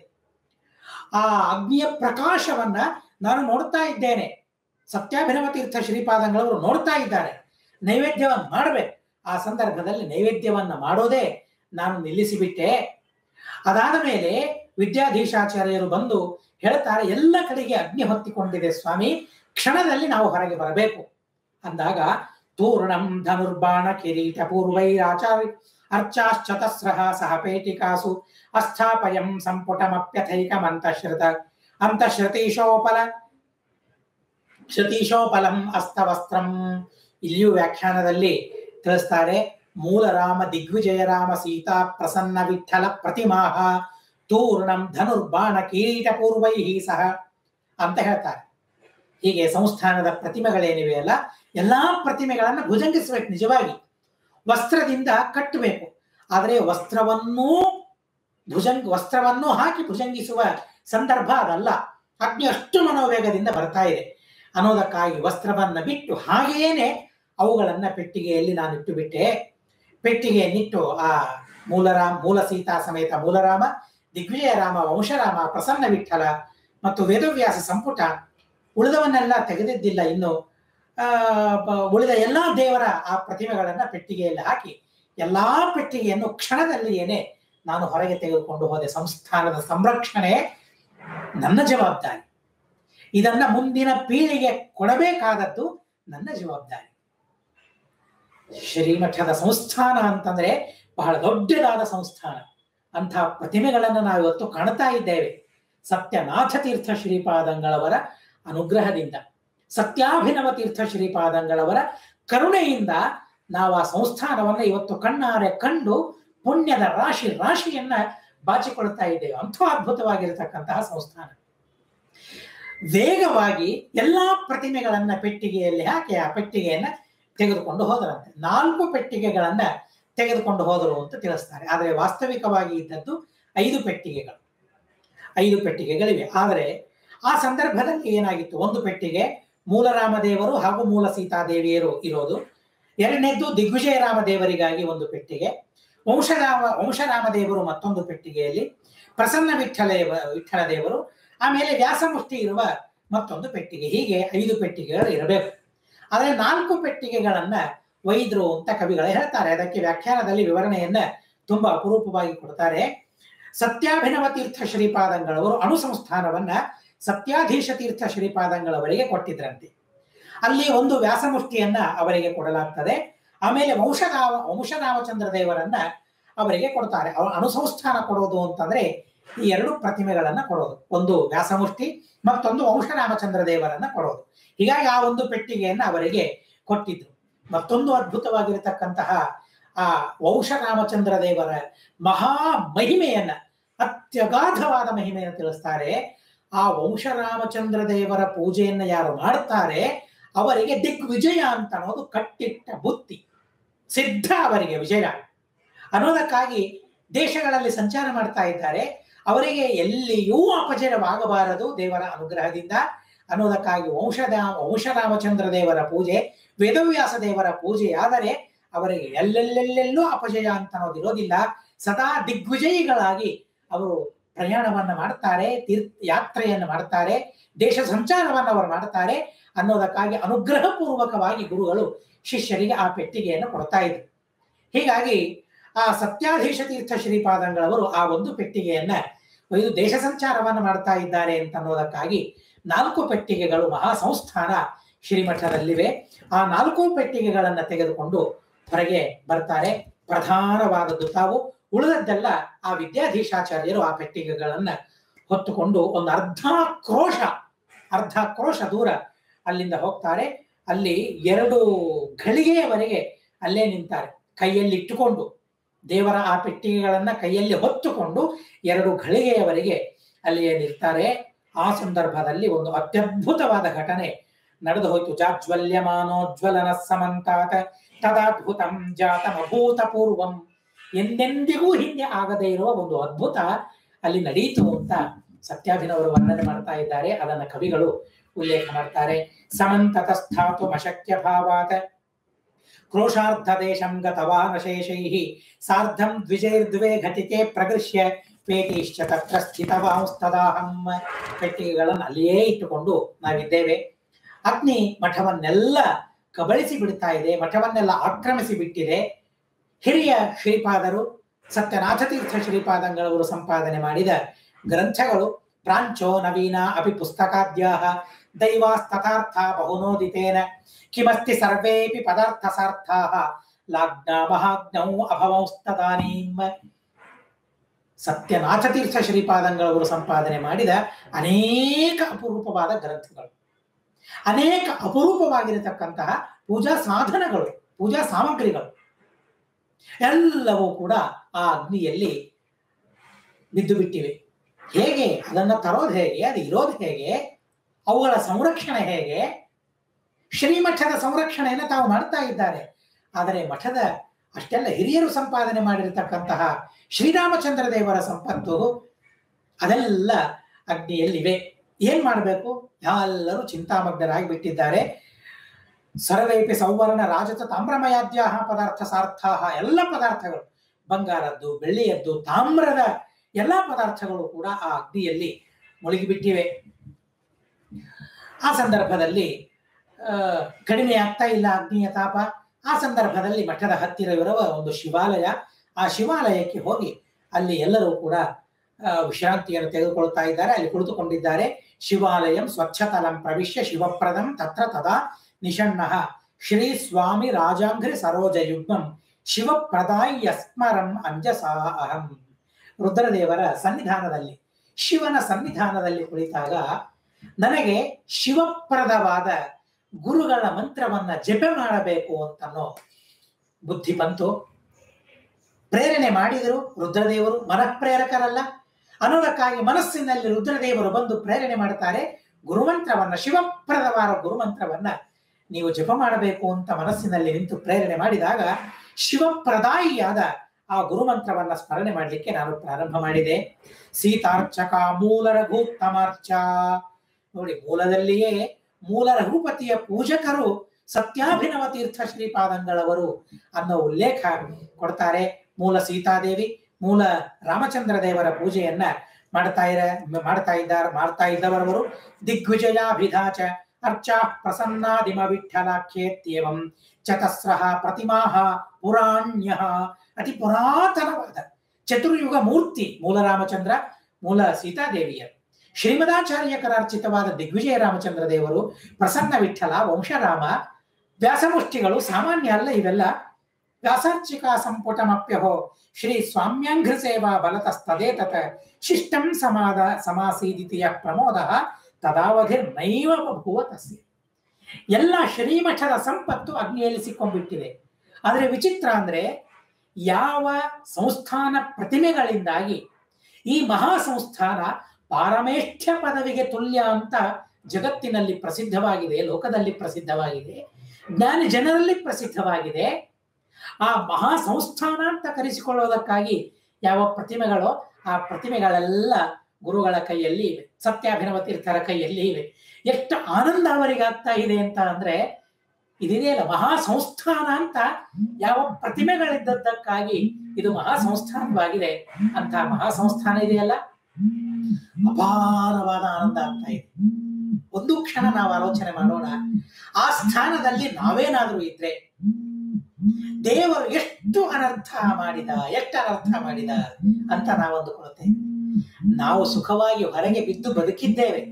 ಆ ಅಗ್ನಿಯ ಪ್ರಕಾಶವನ್ನ ನಾನು ನೋಡ್ತಾ ಇದ್ದೇನೆ ಸತ್ಯಾಭಿನವ ತೀರ್ಥ ಶ್ರೀಪಾದಂಗಳವರು ನೋಡ್ತಾ ಇದ್ದಾರೆ ನೈವೇದ್ಯವನ್ನು ಮಾಡಬೇಕು ಆ ಸಂದರ್ಭದಲ್ಲಿ ನೈವೇದ್ಯವನ್ನ ಮಾಡೋದೇ ನಾನು ನಿಲ್ಲಿಸಿಬಿಟ್ಟೆ ಅದಾದ ಮೇಲೆ ವಿದ್ಯಾಧೀಶಾಚಾರ್ಯರು ಬಂದು ಹೇಳ್ತಾರೆ ಎಲ್ಲ ಕಡೆಗೆ ಅಗ್ನಿ ಹೊತ್ತಿಕೊಂಡಿದೆ ಸ್ವಾಮಿ ಕ್ಷಣದಲ್ಲಿ ನಾವು ಹೊರಗೆ ಬರಬೇಕು ಅಂದಾಗ ತೂರ್ಣಂ ಧನುರ್ಬಾಣ ಕಿರೀಟ ಪೂರ್ವೈರಾಚಾರ್ಯ ಅರ್ಚಾಶ್ಚತಸ್ರಃ ಸಹ ಪೇಟಿಕಾಸು ಅಸ್ಥಾಪಯಂ ಸಂಪುಟಮಪ್ಯಥೈಕಮಂತಶ್ರುತ ಅಂತಶ್ರುತೀಶೋಪಲ ಶ್ರುತೀಶೋಪಲಂ ಅಸ್ತವಸ್ತ್ರಂ ಇಲ್ಲಿಯೂ ವ್ಯಾಖ್ಯಾನದಲ್ಲಿ ತಿಳಿಸ್ತಾರೆ ಮೂಲ ರಾಮ ದಿಗ್ವಿಜಯ ರಾಮ ಸೀತಾ ಪ್ರಸನ್ನ ವಿಠಲ ಪ್ರತಿಮಾಹ ತೂರ್ಣಂ ಧನುರ್ಬಾಣ ಕಿರೀಟ ಪೂರ್ವೈ ಸಹ ಅಂತ ಹೇಳ್ತಾರೆ ಹೀಗೆ ಸಂಸ್ಥಾನದ ಪ್ರತಿಮೆಗಳೇನಿವೆ ಅಲ್ಲ ಎಲ್ಲಾ ಪ್ರತಿಮೆಗಳನ್ನ ಭುಜಂಗಿಸಬೇಕು ನಿಜವಾಗಿ ವಸ್ತ್ರದಿಂದ ಕಟ್ಟಬೇಕು ಆದರೆ ವಸ್ತ್ರವನ್ನೂ ಭುಜಂಗ್ ವಸ್ತ್ರವನ್ನೂ ಹಾಕಿ ಭುಜಂಗಿಸುವ ಸಂದರ್ಭ ಅದಲ್ಲ ಅಗ್ನಿ ಅಷ್ಟು ಮನೋವೇಗದಿಂದ ಬರ್ತಾ ಇದೆ ಅನ್ನೋದಕ್ಕಾಗಿ ವಸ್ತ್ರವನ್ನ ಬಿಟ್ಟು ಹಾಗೇನೆ ಅವುಗಳನ್ನ ಪೆಟ್ಟಿಗೆಯಲ್ಲಿ ನಾನು ಇಟ್ಟು ಬಿಟ್ಟೆ ಪೆಟ್ಟಿಗೆಯನ್ನಿಟ್ಟು ಆ ಮೂಲರಾಮ ಮೂಲ ಸೀತಾ ಸಮೇತ ಮೂಲರಾಮ ದಿಗ್ವಿಜಯ ರಾಮ ವಂಶರಾಮ ಪ್ರಸನ್ನ ವಿಠಲ ಮತ್ತು ವೇದವ್ಯಾಸ ಸಂಪುಟ ಉಳಿದವನ್ನೆಲ್ಲ ತೆಗೆದಿದ್ದಿಲ್ಲ ಇನ್ನು ಆ ಬ- ಉಳಿದ ಎಲ್ಲಾ ದೇವರ ಆ ಪ್ರತಿಮೆಗಳನ್ನ ಪೆಟ್ಟಿಗೆಯಲ್ಲಿ ಹಾಕಿ ಎಲ್ಲಾ ಪೆಟ್ಟಿಗೆಯನ್ನು ಕ್ಷಣದಲ್ಲಿಯೇನೆ ನಾನು ಹೊರಗೆ ತೆಗೆದುಕೊಂಡು ಹೋದೆ ಸಂಸ್ಥಾನದ ಸಂರಕ್ಷಣೆ ನನ್ನ ಜವಾಬ್ದಾರಿ ಇದನ್ನ ಮುಂದಿನ ಪೀಳಿಗೆ ಕೊಡಬೇಕಾದದ್ದು ನನ್ನ ಜವಾಬ್ದಾರಿ ಶ್ರೀಮಠದ ಸಂಸ್ಥಾನ ಅಂತಂದ್ರೆ ಬಹಳ ದೊಡ್ಡದಾದ ಸಂಸ್ಥಾನ ಅಂಥ ಪ್ರತಿಮೆಗಳನ್ನು ನಾವು ಇವತ್ತು ಕಾಣ್ತಾ ಇದ್ದೇವೆ ಸತ್ಯನಾಥ ತೀರ್ಥ ಶ್ರೀಪಾದಂಗಳವರ ಅನುಗ್ರಹದಿಂದ ಸತ್ಯಾಭಿನವ ತೀರ್ಥ ಶ್ರೀಪಾದಂಗಳವರ ಕರುಣೆಯಿಂದ ನಾವು ಆ ಸಂಸ್ಥಾನವನ್ನ ಇವತ್ತು ಕಣ್ಣಾರೆ ಕಂಡು ಪುಣ್ಯದ ರಾಶಿ ರಾಶಿಯನ್ನ ಬಾಚಿಕೊಳ್ತಾ ಇದ್ದೇವೆ ಅಂಥ ಅದ್ಭುತವಾಗಿರತಕ್ಕಂತಹ ಸಂಸ್ಥಾನ ವೇಗವಾಗಿ ಎಲ್ಲಾ ಪ್ರತಿಮೆಗಳನ್ನ ಪೆಟ್ಟಿಗೆಯಲ್ಲಿ ಹಾಕಿ ಆ ಪೆಟ್ಟಿಗೆಯನ್ನ ತೆಗೆದುಕೊಂಡು ಹೋದರಂತೆ ನಾಲ್ಕು ಪೆಟ್ಟಿಗೆಗಳನ್ನ ತೆಗೆದುಕೊಂಡು ಹೋದರು ಅಂತ ತಿಳಿಸ್ತಾರೆ ಆದರೆ ವಾಸ್ತವಿಕವಾಗಿ ಇದ್ದದ್ದು ಐದು ಪೆಟ್ಟಿಗೆಗಳು ಐದು ಪೆಟ್ಟಿಗೆಗಳಿವೆ ಆದರೆ ಆ ಸಂದರ್ಭದಲ್ಲಿ ಏನಾಗಿತ್ತು ಒಂದು ಪೆಟ್ಟಿಗೆ ಮೂಲರಾಮದೇವರು ಹಾಗೂ ಮೂಲ ಸೀತಾದೇವಿಯರು ಇರೋದು ಎರಡನೇದ್ದು ದಿಗ್ವಿಜಯ ರಾಮದೇವರಿಗಾಗಿ ಒಂದು ಪೆಟ್ಟಿಗೆ ವಂಶರಾಮ ವಂಶರಾಮದೇವರು ಮತ್ತೊಂದು ಪೆಟ್ಟಿಗೆಯಲ್ಲಿ ಪ್ರಸನ್ನ ವಿಠಲ ವಿಠಲ ದೇವರು ಆಮೇಲೆ ವ್ಯಾಸಮುಷ್ಟಿ ಇರುವ ಮತ್ತೊಂದು ಪೆಟ್ಟಿಗೆ ಹೀಗೆ ಐದು ಪೆಟ್ಟಿಗೆಗಳು ಇರಬೇಕು ಆದರೆ ನಾಲ್ಕು ಪೆಟ್ಟಿಗೆಗಳನ್ನ ವೈದ್ರು ಅಂತ ಕವಿಗಳೇ ಹೇಳ್ತಾರೆ ಅದಕ್ಕೆ ವ್ಯಾಖ್ಯಾನದಲ್ಲಿ ವಿವರಣೆಯನ್ನ ತುಂಬಾ ಅಪರೂಪವಾಗಿ ಕೊಡ್ತಾರೆ ಸತ್ಯಾಭಿನವ ತೀರ್ಥ ಶ್ರೀಪಾದಂಗಳವರು ಅಣು ಸಂಸ್ಥಾನವನ್ನ ಸತ್ಯಾಧೀಶ ತೀರ್ಥ ಶ್ರೀಪಾದಂಗಳವರಿಗೆ ಕೊಟ್ಟಿದ್ರಂತೆ ಅಲ್ಲಿ ಒಂದು ವ್ಯಾಸಮುಷ್ಟಿಯನ್ನ ಅವರಿಗೆ ಕೊಡಲಾಗ್ತದೆ ಆಮೇಲೆ ವಂಶರಾಮ ವಂಶರಾಮಚಂದ್ರ ದೇವರನ್ನ ಅವರಿಗೆ ಕೊಡ್ತಾರೆ ಅವ ಅಣುಸಂಸ್ಥಾನ ಕೊಡೋದು ಅಂತಂದ್ರೆ ಈ ಎರಡು ಪ್ರತಿಮೆಗಳನ್ನ ಕೊಡೋದು ಒಂದು ವ್ಯಾಸಮುಷ್ಟಿ ಮತ್ತೊಂದು ವಂಶರಾಮಚಂದ್ರ ದೇವರನ್ನ ಕೊಡೋದು ಹೀಗಾಗಿ ಆ ಒಂದು ಪೆಟ್ಟಿಗೆಯನ್ನ ಅವರಿಗೆ ಕೊಟ್ಟಿದ್ರು ಮತ್ತೊಂದು ಅದ್ಭುತವಾಗಿರತಕ್ಕಂತಹ ಆ ವಂಶರಾಮಚಂದ್ರ ದೇವರ ಮಹಾ ಮಹಿಮೆಯನ್ನ ಅತ್ಯಗಾಧವಾದ ಮಹಿಮೆಯನ್ನು ತಿಳಿಸ್ತಾರೆ ಆ ವಂಶರಾಮಚಂದ್ರ ದೇವರ ಪೂಜೆಯನ್ನ ಯಾರು ಮಾಡ್ತಾರೆ ಅವರಿಗೆ ದಿಗ್ವಿಜಯ ಅಂತ ಅನ್ನೋದು ಕಟ್ಟಿಟ್ಟ ಬುತ್ತಿ ಸಿದ್ಧ ಅವರಿಗೆ ವಿಜಯ ಅನ್ನೋದಕ್ಕಾಗಿ ದೇಶಗಳಲ್ಲಿ ಸಂಚಾರ ಮಾಡ್ತಾ ಇದ್ದಾರೆ ಅವರಿಗೆ ಎಲ್ಲಿಯೂ ಅಪಜಯವಾಗಬಾರದು ದೇವರ ಅನುಗ್ರಹದಿಂದ ಅನ್ನೋದಕ್ಕಾಗಿ ವಂಶದ ವಂಶರಾಮಚಂದ್ರ ದೇವರ ಪೂಜೆ ವೇದವ್ಯಾಸ ದೇವರ ಪೂಜೆ ಆದರೆ ಅವರಿಗೆ ಎಲ್ಲೆಲ್ಲೆಲ್ಲೆಲ್ಲೂ ಅಪಜಯ ಅಂತ ಅನ್ನೋದಿರೋದಿಲ್ಲ ಸದಾ ದಿಗ್ವಿಜಯಿಗಳಾಗಿ ಅವರು ಪ್ರಯಾಣವನ್ನ ಮಾಡ್ತಾರೆ ತೀರ್ಥ ಯಾತ್ರೆಯನ್ನು ಮಾಡ್ತಾರೆ ದೇಶ ಸಂಚಾರವನ್ನು ಅವರು ಮಾಡ್ತಾರೆ ಅನ್ನೋದಕ್ಕಾಗಿ ಅನುಗ್ರಹ ಪೂರ್ವಕವಾಗಿ ಗುರುಗಳು ಶಿಷ್ಯರಿಗೆ ಆ ಪೆಟ್ಟಿಗೆಯನ್ನು ಕೊಡ್ತಾ ಇದ್ರು ಹೀಗಾಗಿ ಆ ಸತ್ಯಾಧೀಶ ತೀರ್ಥ ಶ್ರೀಪಾದಂಗಳವರು ಆ ಒಂದು ಪೆಟ್ಟಿಗೆಯನ್ನ ಒಯ್ದು ದೇಶ ಸಂಚಾರವನ್ನು ಮಾಡ್ತಾ ಇದ್ದಾರೆ ಅಂತ ಅನ್ನೋದಕ್ಕಾಗಿ ನಾಲ್ಕು ಪೆಟ್ಟಿಗೆಗಳು ಮಹಾ ಸಂಸ್ಥಾನ ಶ್ರೀಮಠದಲ್ಲಿವೆ ಆ ನಾಲ್ಕು ಪೆಟ್ಟಿಗೆಗಳನ್ನ ತೆಗೆದುಕೊಂಡು ಹೊರಗೆ ಬರ್ತಾರೆ ಪ್ರಧಾನವಾದದ್ದು ತಾವು ಉಳಿದದ್ದೆಲ್ಲ ಆ ವಿದ್ಯಾಧೀಶಾಚಾರ್ಯರು ಆ ಪೆಟ್ಟಿಗೆಗಳನ್ನ ಹೊತ್ತುಕೊಂಡು ಒಂದು ಅರ್ಧ ಕ್ರೋಶ ಅರ್ಧ ಕ್ರೋಶ ದೂರ ಅಲ್ಲಿಂದ ಹೋಗ್ತಾರೆ ಅಲ್ಲಿ ಎರಡು ಘಳಿಗೆಯವರೆಗೆ ಅಲ್ಲೇ ನಿಂತಾರೆ ಕೈಯಲ್ಲಿ ಇಟ್ಟುಕೊಂಡು ದೇವರ ಆ ಪೆಟ್ಟಿಗೆಗಳನ್ನ ಕೈಯಲ್ಲಿ ಹೊತ್ತುಕೊಂಡು ಎರಡು ಘಳಿಗೆಯವರೆಗೆ ಅಲ್ಲಿಯೇ ನಿಲ್ತಾರೆ ಆ ಸಂದರ್ಭದಲ್ಲಿ ಒಂದು ಅತ್ಯದ್ಭುತವಾದ ಘಟನೆ ನಡೆದು ಹೋಯ್ತು ಜಾಜ್ವಲ್ಯಮಾನೋಜ್ವಲನ ಸಮಂತಾತ ತದಾದ್ಭುತಂ ಜಾತಮಭೂತ ಪೂರ್ವಂ ಎಂದೆಂದಿಗೂ ಹಿಂದೆ ಆಗದೇ ಇರುವ ಒಂದು ಅದ್ಭುತ ಅಲ್ಲಿ ನಡೀತು ಅಂತ ಸತ್ಯಾಭಿನವರು ವರ್ಣನೆ ಮಾಡ್ತಾ ಇದ್ದಾರೆ ಅದನ್ನ ಕವಿಗಳು ಉಲ್ಲೇಖ ಮಾಡ್ತಾರೆ ಸಮಂತತಸ್ಥಾತು ಅಶಕ್ಯ ಭಾವಾತ್ ಕ್ರೋಶಾರ್ಧ ದೇಶಂ ಗತವಾನಶೇಷೈಃ ಸಾರ್ಧಂ ದ್ವಿಜೈರ್ದ್ವೇ ಘಟಿಕೆ ಪ್ರಗೃಶ್ಯ ಪೇಟಿಶ್ಚ ತತ್ರ ಸ್ಥಿತವಾಂಸ್ತದಾಹಂ ಪೆಟ್ಟಿಗೆಗಳನ್ನು ಅಲ್ಲಿಯೇ ಇಟ್ಟುಕೊಂಡು ನಾವಿದ್ದೇವೆ ಅಗ್ನಿ ಮಠವನ್ನೆಲ್ಲ ಕಬಳಿಸಿ ಬಿಡ್ತಾ ಇದೆ ಮಠವನ್ನೆಲ್ಲ ಆಕ್ರಮಿಸಿ ಬಿಟ್ಟಿದೆ ಹಿರಿಯ ಶ್ರೀಪಾದರು ಸತ್ಯನಾಥ ತೀರ್ಥ ಶ್ರೀಪಾದಂಗಳವರು ಸಂಪಾದನೆ ಮಾಡಿದ ಗ್ರಂಥಗಳು ಪ್ರಾಂಚೋ ನವೀನ ಅಪಿ ಪುಸ್ತಕಾದ್ಯಾ ದೈವಾಸ್ತಥಾರ್ಥ ಬಹುನೋದಿತೇನ ಕಿಮಸ್ತಿ ಸರ್ವೇಪಿ ಪದಾರ್ಥ ಸಾರ್ಥಾ ಲಾಗ್ನ ಮಹಾಜ್ಞೌ ಅಭವೌಸ್ತದಾನೀಂ ಸತ್ಯನಾಥ ತೀರ್ಥ ಶ್ರೀಪಾದಂಗಳವರು ಸಂಪಾದನೆ ಮಾಡಿದ ಅನೇಕ ಅಪರೂಪವಾದ ಗ್ರಂಥಗಳು ಅನೇಕ ಅಪರೂಪವಾಗಿರತಕ್ಕಂತಹ ಪೂಜಾ ಸಾಧನಗಳು ಪೂಜಾ ಸಾಮಗ್ರಿಗಳು ಎಲ್ಲವೂ ಕೂಡ ಆ ಅಗ್ನಿಯಲ್ಲಿ ಬಿದ್ದು ಬಿಟ್ಟಿವೆ ಹೇಗೆ ಅದನ್ನು ತರೋದು ಹೇಗೆ ಅದು ಇರೋದು ಹೇಗೆ ಅವುಗಳ ಸಂರಕ್ಷಣೆ ಹೇಗೆ ಶ್ರೀಮಠದ ಸಂರಕ್ಷಣೆಯನ್ನು ತಾವು ಮಾಡ್ತಾ ಇದ್ದಾರೆ ಆದರೆ ಮಠದ ಅಷ್ಟೆಲ್ಲ ಹಿರಿಯರು ಸಂಪಾದನೆ ಮಾಡಿರತಕ್ಕಂತಹ ಶ್ರೀರಾಮಚಂದ್ರ ದೇವರ ಸಂಪತ್ತು ಅದೆಲ್ಲ ಅಗ್ನಿಯಲ್ಲಿವೆ ಏನ್ ಮಾಡಬೇಕು ಎಲ್ಲರೂ ಚಿಂತಾಮಗ್ನರಾಗಿ ಬಿಟ್ಟಿದ್ದಾರೆ ಸರ್ವೇಪಿ ಸೌವರ್ಣ ರಾಜತ ತಾಮ್ರಮಯಾದ್ಯ ಪದಾರ್ಥ ಸಾರ್ಥಾಹ ಎಲ್ಲ ಪದಾರ್ಥಗಳು ಬಂಗಾರದ್ದು ಬೆಳ್ಳಿಯದ್ದು ತಾಮ್ರದ ಎಲ್ಲಾ ಪದಾರ್ಥಗಳು ಕೂಡ ಆ ಅಗ್ನಿಯಲ್ಲಿ ಮುಳುಗಿಬಿಟ್ಟಿವೆ ಆ ಸಂದರ್ಭದಲ್ಲಿ ಆ, ಕಡಿಮೆ ಆಗ್ತಾ ಇಲ್ಲ ಅಗ್ನಿಯ ತಾಪ ಆ ಸಂದರ್ಭದಲ್ಲಿ ಮಠದ ಹತ್ತಿರವಿರುವ ಒಂದು ಶಿವಾಲಯ ಆ ಶಿವಾಲಯಕ್ಕೆ ಹೋಗಿ ಅಲ್ಲಿ ಎಲ್ಲರೂ ಕೂಡ ಆ, ವಿಶ್ರಾಂತಿಯನ್ನು ತೆಗೆದುಕೊಳ್ತಾ ಇದ್ದಾರೆ ಅಲ್ಲಿ ಕುಳಿತುಕೊಂಡಿದ್ದಾರೆ ಶಿವಾಲಯಂ ಸ್ವಚ್ಛತಲಂ ಪ್ರವಿಶ್ಯ ಶಿವಪ್ರದಂ ತತ್ರ ತದಾ ನಿಷಣ್ಣ ಶ್ರೀ ಸ್ವಾಮಿ ರಾಜಾಂಘ್ರಿ ಸರೋಜ ಯುಗ್ಮಂ ಶಿವಪ್ರದಾಯ ಯಸ್ಮರಂ ಅಂಜಸಾ ಅಹಂ ರುದ್ರದೇವರ ಸನ್ನಿಧಾನದಲ್ಲಿ ಶಿವನ ಸನ್ನಿಧಾನದಲ್ಲಿ ಕುಳಿತಾಗ ನನಗೆ ಶಿವಪ್ರದವಾದ ಗುರುಗಳ ಮಂತ್ರವನ್ನ ಜಪ ಮಾಡಬೇಕು ಅಂತನೋ ಬುದ್ಧಿ ಬಂತು ಪ್ರೇರಣೆ ಮಾಡಿದರು ರುದ್ರದೇವರು ಮನಃಪ್ರೇರಕರಲ್ಲ ಅನ್ನೋದಕ್ಕಾಗಿ ಮನಸ್ಸಿನಲ್ಲಿ ರುದ್ರದೇವರು ಬಂದು ಪ್ರೇರಣೆ ಮಾಡ್ತಾರೆ ಗುರುಮಂತ್ರವನ್ನ ಶಿವಪ್ರದವಾದ ಗುರುಮಂತ್ರವನ್ನ ನೀವು ಜಪ ಮಾಡಬೇಕು ಅಂತ ಮನಸ್ಸಿನಲ್ಲಿ ನಿಂತು ಪ್ರೇರಣೆ ಮಾಡಿದಾಗ ಶಿವಪ್ರದಾಯಿಯಾದ ಆ ಗುರುಮಂತ್ರವನ್ನ ಸ್ಮರಣೆ ಮಾಡಲಿಕ್ಕೆ ನಾನು ಪ್ರಾರಂಭ ಮಾಡಿದೆ ಸೀತಾರ್ಚಕ ಮೂಲ ರಘುತ್ತಮಾರ್ಚ ನೋಡಿ ಮೂಲದಲ್ಲಿಯೇ ಮೂಲ ರಘುಪತಿಯ ಪೂಜಕರು ಸತ್ಯಾಭಿನವ ತೀರ್ಥ ಶ್ರೀಪಾದಂಗಳವರು ಅನ್ನೋ ಉಲ್ಲೇಖ ಕೊಡ್ತಾರೆ ಮೂಲ ಸೀತಾದೇವಿ ಮೂಲ ರಾಮಚಂದ್ರ ದೇವರ ಪೂಜೆಯನ್ನ ಮಾಡ್ತಾ ಇರ ಮಾಡ್ತಾ ಇದ್ದಾರೆ ಮಾಡ್ತಾ ಇದ್ದವರವರು ದಿಗ್ವಿಜಯಾಭಿಧಾಚ ಅರ್ಚಾ ಪ್ರಸನ್ನಾದಿಮ ವಿಠ್ಠಲಾಖ್ಯೇತ್ಯೇವಂ ಚತಸ್ರಃ ಪ್ರತಿಮಾಹ ಪುರಾಣ್ಯ ಅತಿ ಪುರಾತನವಾದ ಚತುರ್ಯುಗ ಮೂರ್ತಿ ಮೂಲ ರಾಮಚಂದ್ರ ಮೂಲ ಸೀತಾದೇವಿಯ ಶ್ರೀಮದಾಚಾರ್ಯಕರಾರ್ಚಿತವಾದ ದಿಗ್ವಿಜಯ ರಾಮಚಂದ್ರ ದೇವರು ಪ್ರಸನ್ನ ವಿಠಲ ವಂಶರಾಮ ವ್ಯಾಸಮುಷ್ಟಿಗಳು ಸಾಮಾನ್ಯ ಅಲ್ಲ ಇವೆಲ್ಲ ವ್ಯಾಸಾರ್ಚಿಕಾ ಸಂಪುಟಮಪ್ಯಹೋ ಶ್ರೀ ಸ್ವಾಮ್ಯಾಂಘ್ರ ಸೇವಾ ಬಲತಸ್ತದೇತತ ಶಿಷ್ಟಂ ಸಮಾದ ಸಮಾಸೀದಿತಿಯ ಪ್ರಮೋದ ತದಾವಧಿರ್ ನೈವ ಬಭುವ ತಸ್ಯ ಎಲ್ಲ ಶ್ರೀಮಠದ ಸಂಪತ್ತು ಅಗ್ನಿಯಲ್ಲಿ ಸಿಕ್ಕೊಂಡ್ಬಿಟ್ಟಿದೆ ಆದರೆ ವಿಚಿತ್ರ ಅಂದ್ರೆ ಯಾವ ಸಂಸ್ಥಾನ ಪ್ರತಿಮೆಗಳಿಂದಾಗಿ ಈ ಮಹಾ ಸಂಸ್ಥಾನ ಪಾರಮೇಷ್ಠ್ಯ ಪದವಿಗೆ ತುಲ್ಯ ಅಂತ ಜಗತ್ತಿನಲ್ಲಿ ಪ್ರಸಿದ್ಧವಾಗಿದೆ ಲೋಕದಲ್ಲಿ ಪ್ರಸಿದ್ಧವಾಗಿದೆ ಜ್ಞಾನಿ ಜನರಲ್ಲಿ ಪ್ರಸಿದ್ಧವಾಗಿದೆ ಆ ಮಹಾ ಸಂಸ್ಥಾನ ಅಂತ ಕರೆಸಿಕೊಳ್ಳೋದಕ್ಕಾಗಿ ಯಾವ ಪ್ರತಿಮೆಗಳೋ ಆ ಪ್ರತಿಮೆಗಳೆಲ್ಲ ಗುರುಗಳ ಕೈಯಲ್ಲಿ ಇವೆ ಸತ್ಯಾಭಿನವ ತೀರ್ಥರ ಕೈಯಲ್ಲಿ ಇವೆ ಎಷ್ಟು ಆನಂದ ಅವರಿಗೆ ಆಗ್ತಾ ಇದೆ ಅಂತ ಅಂದ್ರೆ ಇದಿದೆಯಲ್ಲ ಮಹಾ ಸಂಸ್ಥಾನ ಅಂತ ಯಾವ ಪ್ರತಿಮೆಗಳಿದ್ದದ್ದಕ್ಕಾಗಿ ಇದು ಮಹಾ ಸಂಸ್ಥಾನವಾಗಿದೆ ಅಂತ ಮಹಾ ಸಂಸ್ಥಾನ ಇದೆಯಲ್ಲ ಅಪಾರವಾದ ಆನಂದ ಆಗ್ತಾ ಇದೆ ಒಂದು ಕ್ಷಣ ನಾವು ಆಲೋಚನೆ ಮಾಡೋಣ ಆ ಸ್ಥಾನದಲ್ಲಿ ನಾವೇನಾದ್ರೂ ಇದ್ರೆ ದೇವರು ಎಷ್ಟು ಅನರ್ಥ ಮಾಡಿದ ಎಷ್ಟು ಅನರ್ಥ ಮಾಡಿದ ಅಂತ ನಾವು ಅಂದುಕೊಳ್ಳುತ್ತೇವೆ ನಾವು ಸುಖವಾಗಿ ಹೊರಗೆ ಬಿದ್ದು ಬದುಕಿದ್ದೇವೆ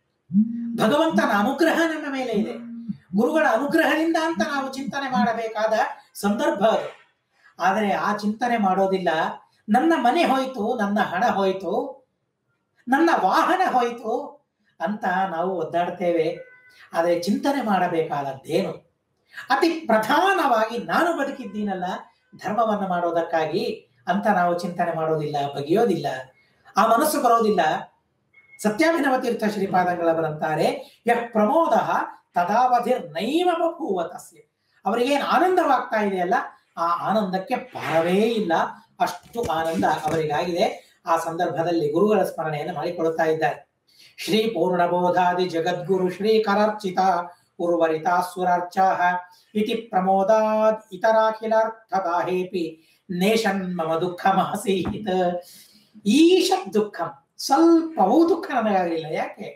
ಭಗವಂತನ ಅನುಗ್ರಹ ನಮ್ಮ ಮೇಲೆ ಇದೆ ಗುರುಗಳ ಅನುಗ್ರಹದಿಂದ ಅಂತ ನಾವು ಚಿಂತನೆ ಮಾಡಬೇಕಾದ ಸಂದರ್ಭ ಅದು ಆದರೆ ಆ ಚಿಂತನೆ ಮಾಡೋದಿಲ್ಲ ನನ್ನ ಮನೆ ಹೋಯ್ತು ನನ್ನ ಹಣ ಹೋಯ್ತು ನನ್ನ ವಾಹನ ಹೋಯ್ತು ಅಂತ ನಾವು ಒದ್ದಾಡ್ತೇವೆ ಆದರೆ ಚಿಂತನೆ ಮಾಡಬೇಕಾದದ್ದೇನು ಅತಿ ಪ್ರಧಾನವಾಗಿ ನಾನು ಬದುಕಿದ್ದೀನಲ್ಲ ಧರ್ಮವನ್ನು ಮಾಡೋದಕ್ಕಾಗಿ ಅಂತ ನಾವು ಚಿಂತನೆ ಮಾಡೋದಿಲ್ಲ ಬಗೆಯೋದಿಲ್ಲ ಆ ಮನಸ್ಸು ಬರೋದಿಲ್ಲ ಸತ್ಯಾಭಿನವ ತೀರ್ಥ ಶ್ರೀಪಾದಂಗಳವರಂತಾರೆ ಯಃ ಪ್ರಮೋದ ತದಾವಧಿರ್ ನೈವ ಬಭೂವ ತಸ್ಯ ಅವರಿಗೇನು ಆನಂದವಾಗ್ತಾ ಇದೆಯಲ್ಲ ಆ ಆನಂದಕ್ಕೆ ಪಾರವೇ ಇಲ್ಲ ಅಷ್ಟು ಆನಂದ ಅವರಿಗಾಗಿದೆ ಆ ಸಂದರ್ಭದಲ್ಲಿ ಗುರುಗಳ ಸ್ಮರಣೆಯನ್ನು ಮಾಡಿಕೊಳ್ಳುತ್ತಾ ಇದ್ದಾರೆ ಶ್ರೀ ಪೂರ್ಣಬೋಧಾದಿ ಜಗದ್ಗುರು ಶ್ರೀ ಕರಾರ್ಚಿತ ಉರ್ವರಿತಾ ಸುರಾರ್ಚಾಹ ಇತಿ ಪ್ರಮೋದಾದ್ ಇತರಾಖಿಲಾರ್ಥದಾಹೇಪಿ ನೇಷನ್ ಮಮ ದುಃಖಮಾಸೀತ್ ಈಶತ್ ದುಃಖಂ ಸ್ವಲ್ಪವೂ ದುಃಖ ನನಗಾಗಲಿಲ್ಲ ಯಾಕೆ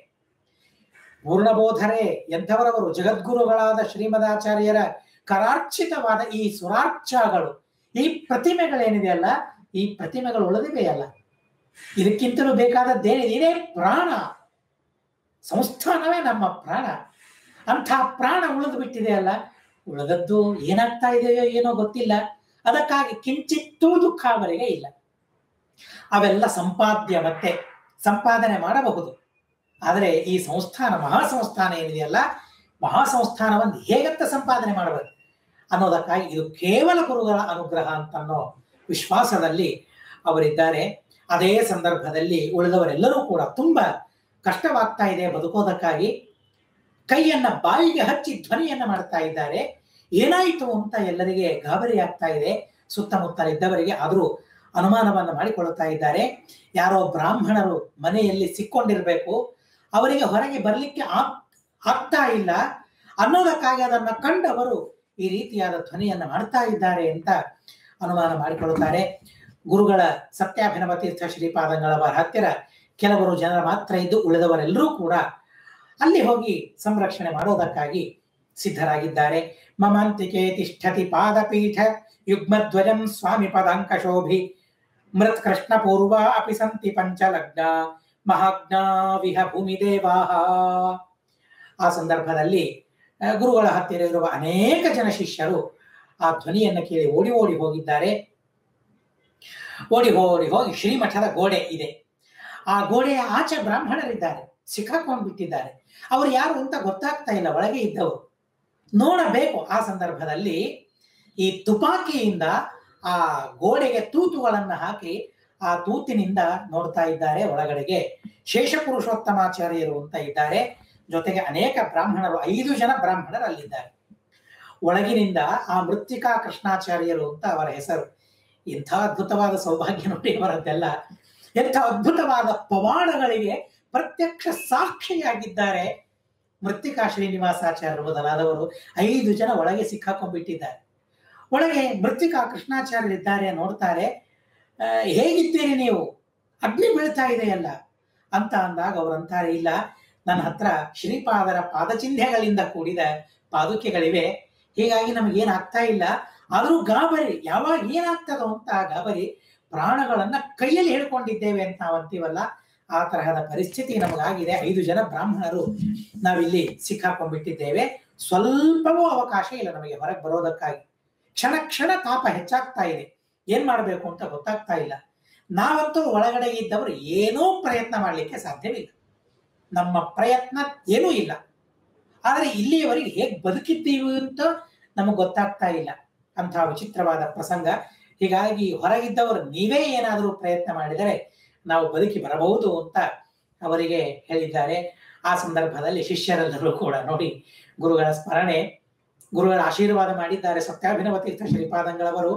ಪೂರ್ಣಬೋಧರೇ ಎಂಥವರವರು ಜಗದ್ಗುರುಗಳಾದ ಶ್ರೀಮದಾಚಾರ್ಯರ ಕರಾರ್ಚಿತವಾದ ಈ ಸುರಾರ್ಚಗಳು ಈ ಪ್ರತಿಮೆಗಳೇನಿದೆಯಲ್ಲ ಈ ಪ್ರತಿಮೆಗಳು ಉಳಿದಿವೆಯಲ್ಲ ಇದಕ್ಕಿಂತಲೂ ಬೇಕಾದದ್ದೇನಿದೆ ಇದೇ ಪ್ರಾಣ ಸಂಸ್ಥಾನವೇ ನಮ್ಮ ಪ್ರಾಣ ಅಂಥ ಪ್ರಾಣ ಉಳಿದು ಬಿಟ್ಟಿದೆ ಅಲ್ಲ ಉಳಿದದ್ದು ಏನಾಗ್ತಾ ಇದೆಯೋ ಏನೋ ಗೊತ್ತಿಲ್ಲ ಅದಕ್ಕಾಗಿ ಕಿಂಚಿತ್ತೂ ದುಃಖ ಅವರಿಗೆ ಇಲ್ಲ ಅವೆಲ್ಲ ಸಂಪಾದ್ಯ ಮತ್ತೆ ಸಂಪಾದನೆ ಮಾಡಬಹುದು ಆದರೆ ಈ ಸಂಸ್ಥಾನ ಮಹಾ ಸಂಸ್ಥಾನ ಏನಿದೆಯಲ್ಲ ಮಹಾ ಸಂಸ್ಥಾನವನ್ನು ಹೇಗತ್ತ ಸಂಪಾದನೆ ಮಾಡಬೇಕು ಅನ್ನೋದಕ್ಕಾಗಿ ಇದು ಕೇವಲ ಗುರುಗಳ ಅನುಗ್ರಹ ಅಂತನ್ನೋ ವಿಶ್ವಾಸದಲ್ಲಿ ಅವರಿದ್ದಾರೆ ಅದೇ ಸಂದರ್ಭದಲ್ಲಿ ಉಳಿದವರೆಲ್ಲರೂ ಕೂಡ ತುಂಬಾ ಕಷ್ಟವಾಗ್ತಾ ಇದೆ ಬದುಕೋದಕ್ಕಾಗಿ ಕೈಯನ್ನ ಬಾಯಿಗೆ ಹಚ್ಚಿ ಧ್ವನಿಯನ್ನ ಮಾಡ್ತಾ ಇದ್ದಾರೆ ಏನಾಯಿತು ಅಂತ ಎಲ್ಲರಿಗೆ ಗಾಬರಿ ಆಗ್ತಾ ಇದೆ ಸುತ್ತಮುತ್ತಲಿದ್ದವರಿಗೆ ಆದರೂ ಅನುಮಾನವನ್ನು ಮಾಡಿಕೊಳ್ಳುತ್ತಾ ಇದ್ದಾರೆ ಯಾರೋ ಬ್ರಾಹ್ಮಣರು ಮನೆಯಲ್ಲಿ ಸಿಕ್ಕೊಂಡಿರ್ಬೇಕು ಅವರಿಗೆ ಹೊರಗೆ ಬರಲಿಕ್ಕೆ ಆಗ್ತಾ ಇಲ್ಲ ಅನ್ನೋದಕ್ಕಾಗಿ ಅದನ್ನ ಕಂಡವರು ಈ ರೀತಿಯಾದ ಧ್ವನಿಯನ್ನ ಮಾಡ್ತಾ ಇದ್ದಾರೆ ಅಂತ ಅನುಮಾನ ಮಾಡಿಕೊಳ್ಳುತ್ತಾರೆ ಗುರುಗಳ ಸತ್ಯಾಭಿನವ ತೀರ್ಥ ಶ್ರೀಪಾದಂಗಳವರ ಹತ್ತಿರ ಕೆಲವರು ಜನರ ಮಾತ್ರ ಇದ್ದು ಉಳಿದವರೆಲ್ಲರೂ ಕೂಡ ಅಲ್ಲಿ ಹೋಗಿ ಸಂರಕ್ಷಣೆ ಮಾಡೋದಕ್ಕಾಗಿ ಸಿದ್ಧರಾಗಿದ್ದಾರೆ ಮಮಾಂತಿಕೆ ತಿಷ್ಠತಿ ಪಾದಪೀಠ ಯುಗ್ಮಧ್ವಜಂ ಸ್ವಾಮಿ ಪದಾಂಕ ಶೋಭಿ ಮೃತ್ ಕೃಷ್ಣ ಪೂರ್ವ ಅಪಿ ಸಂತಿ ಪಂಚಲಗ್ನ ಮಹಾಜ್ಞಾವಿಹ ಭೂಮಿ ದೇವಾಹ ಆ ಸಂದರ್ಭದಲ್ಲಿ ಗುರುಗಳ ಹತ್ತಿರ ಇರುವ ಅನೇಕ ಜನ ಶಿಷ್ಯರು ಆ ಧ್ವನಿಯನ್ನು ಕೇಳಿ ಓಡಿ ಓಡಿ ಹೋಗಿದ್ದಾರೆ ಓಡಿ ಓಡಿ ಹೋಗಿ ಶ್ರೀಮಠದ ಗೋಡೆ ಇದೆ ಆ ಗೋಡೆಯ ಆಚೆ ಬ್ರಾಹ್ಮಣರಿದ್ದಾರೆ ಸಿಕ್ಕಾಕೊಂಡು ಬಿಟ್ಟಿದ್ದಾರೆ ಅವರು ಯಾರು ಅಂತ ಗೊತ್ತಾಗ್ತಾ ಇಲ್ಲ ಒಳಗೆ ಇದ್ದವರು ನೋಡಬೇಕು ಆ ಸಂದರ್ಭದಲ್ಲಿ ಈ ತುಪಾಕಿಯಿಂದ ಆ ಗೋಡೆಗೆ ತೂತುಗಳನ್ನು ಹಾಕಿ ಆ ತೂತಿನಿಂದ ನೋಡ್ತಾ ಇದ್ದಾರೆ ಒಳಗಡೆಗೆ ಶೇಷಪುರುಷೋತ್ತಮಾಚಾರ್ಯರು ಅಂತ ಇದ್ದಾರೆ ಜೊತೆಗೆ ಅನೇಕ ಬ್ರಾಹ್ಮಣರು ಐದು ಜನ ಬ್ರಾಹ್ಮಣರು ಅಲ್ಲಿದ್ದಾರೆ ಒಳಗಿನಿಂದ ಆ ಮೃತ್ತಿಕಾ ಕೃಷ್ಣಾಚಾರ್ಯರು ಅಂತ ಅವರ ಹೆಸರು ಇಂಥ ಅದ್ಭುತವಾದ ಸೌಭಾಗ್ಯ ನೋಡಿ ಅವರದ್ದೆಲ್ಲ ಎಂಥ ಅದ್ಭುತವಾದ ಪವಾಡಗಳಿಗೆ ಪ್ರತ್ಯಕ್ಷ ಸಾಕ್ಷಿಯಾಗಿದ್ದಾರೆ ಮೃತ್ತಿಕಾ ಶ್ರೀನಿವಾಸಾಚಾರ್ಯರು ಮೊದಲಾದವರು ಐದು ಜನ ಒಳಗೆ ಸಿಕ್ಕಾಕೊಂಡ್ಬಿಟ್ಟಿದ್ದಾರೆ ಒಳಗೆ ಮೃತ್ತಿಕಾ ಕೃಷ್ಣಾಚಾರ್ಯರಿದ್ದಾರೆ ನೋಡ್ತಾರೆ ಹೇಗಿದ್ದೀರಿ ನೀವು ಅಗ್ನಿ ಬೀಳ್ತಾ ಇದೆಯಲ್ಲ ಅಂತ ಅಂದಾಗ ಅವರಂತಾರೆ ಇಲ್ಲ ನನ್ನ ಹತ್ರ ಶ್ರೀಪಾದರ ಪಾದಚಿಹ್ನೆಗಳಿಂದ ಕೂಡಿದ ಪಾದುಕೆಗಳಿವೆ ಹೀಗಾಗಿ ನಮಗೇನಾಗ್ತಾ ಇಲ್ಲ ಆದರೂ ಗಾಬರಿ ಯಾವಾಗ ಏನಾಗ್ತದೋ ಅಂತ ಗಾಬರಿ ಪ್ರಾಣಗಳನ್ನ ಕೈಯಲ್ಲಿ ಹಿಡ್ಕೊಂಡಿದ್ದೇವೆ ಅಂತ ನಾವು ಅಂತೀವಲ್ಲ ಆ ತರಹದ ಪರಿಸ್ಥಿತಿ ನಮಗಾಗಿದೆ ಐದು ಜನ ಬ್ರಾಹ್ಮಣರು ನಾವಿಲ್ಲಿ ಸಿಕ್ಕಾಕೊಂಡ್ಬಿಟ್ಟಿದ್ದೇವೆ ಸ್ವಲ್ಪವೂ ಅವಕಾಶ ಇಲ್ಲ ನಮಗೆ ಹೊರಗೆ ಬರೋದಕ್ಕಾಗಿ ಕ್ಷಣ ಕ್ಷಣ ತಾಪ ಹೆಚ್ಚಾಗ್ತಾ ಇದೆ ಏನ್ ಮಾಡಬೇಕು ಅಂತ ಗೊತ್ತಾಗ್ತಾ ಇಲ್ಲ ನಾವಂತೂ ಒಳಗಡೆ ಇದ್ದವರು ಏನೂ ಪ್ರಯತ್ನ ಮಾಡಲಿಕ್ಕೆ ಸಾಧ್ಯವಿಲ್ಲ ನಮ್ಮ ಪ್ರಯತ್ನ ಏನೂ ಇಲ್ಲ ಆದರೆ ಇಲ್ಲಿಯವರೆಗೆ ಹೇಗೆ ಬದುಕಿದ್ದೀವಿ ಅಂತ ನಮಗೆ ಗೊತ್ತಾಗ್ತಾ ಇಲ್ಲ ಅಂತಹ ವಿಚಿತ್ರವಾದ ಪ್ರಸಂಗ ಹೀಗಾಗಿ ಹೊರಗಿದ್ದವರು ನೀವೇ ಏನಾದರೂ ಪ್ರಯತ್ನ ಮಾಡಿದರೆ ನಾವು ಬದುಕಿ ಬರಬಹುದು ಅಂತ ಅವರಿಗೆ ಹೇಳಿದ್ದಾರೆ ಆ ಸಂದರ್ಭದಲ್ಲಿ ಶಿಷ್ಯರೆಲ್ಲರೂ ಕೂಡ ನೋಡಿ ಗುರುಗಳ ಸ್ಮರಣೆ ಗುರುಗಳ ಆಶೀರ್ವಾದ ಮಾಡಿದ್ದಾರೆ ಸತ್ಯಾಭಿನವ ತೀರ್ಥ ಶ್ರೀಪಾದಂಗಳವರು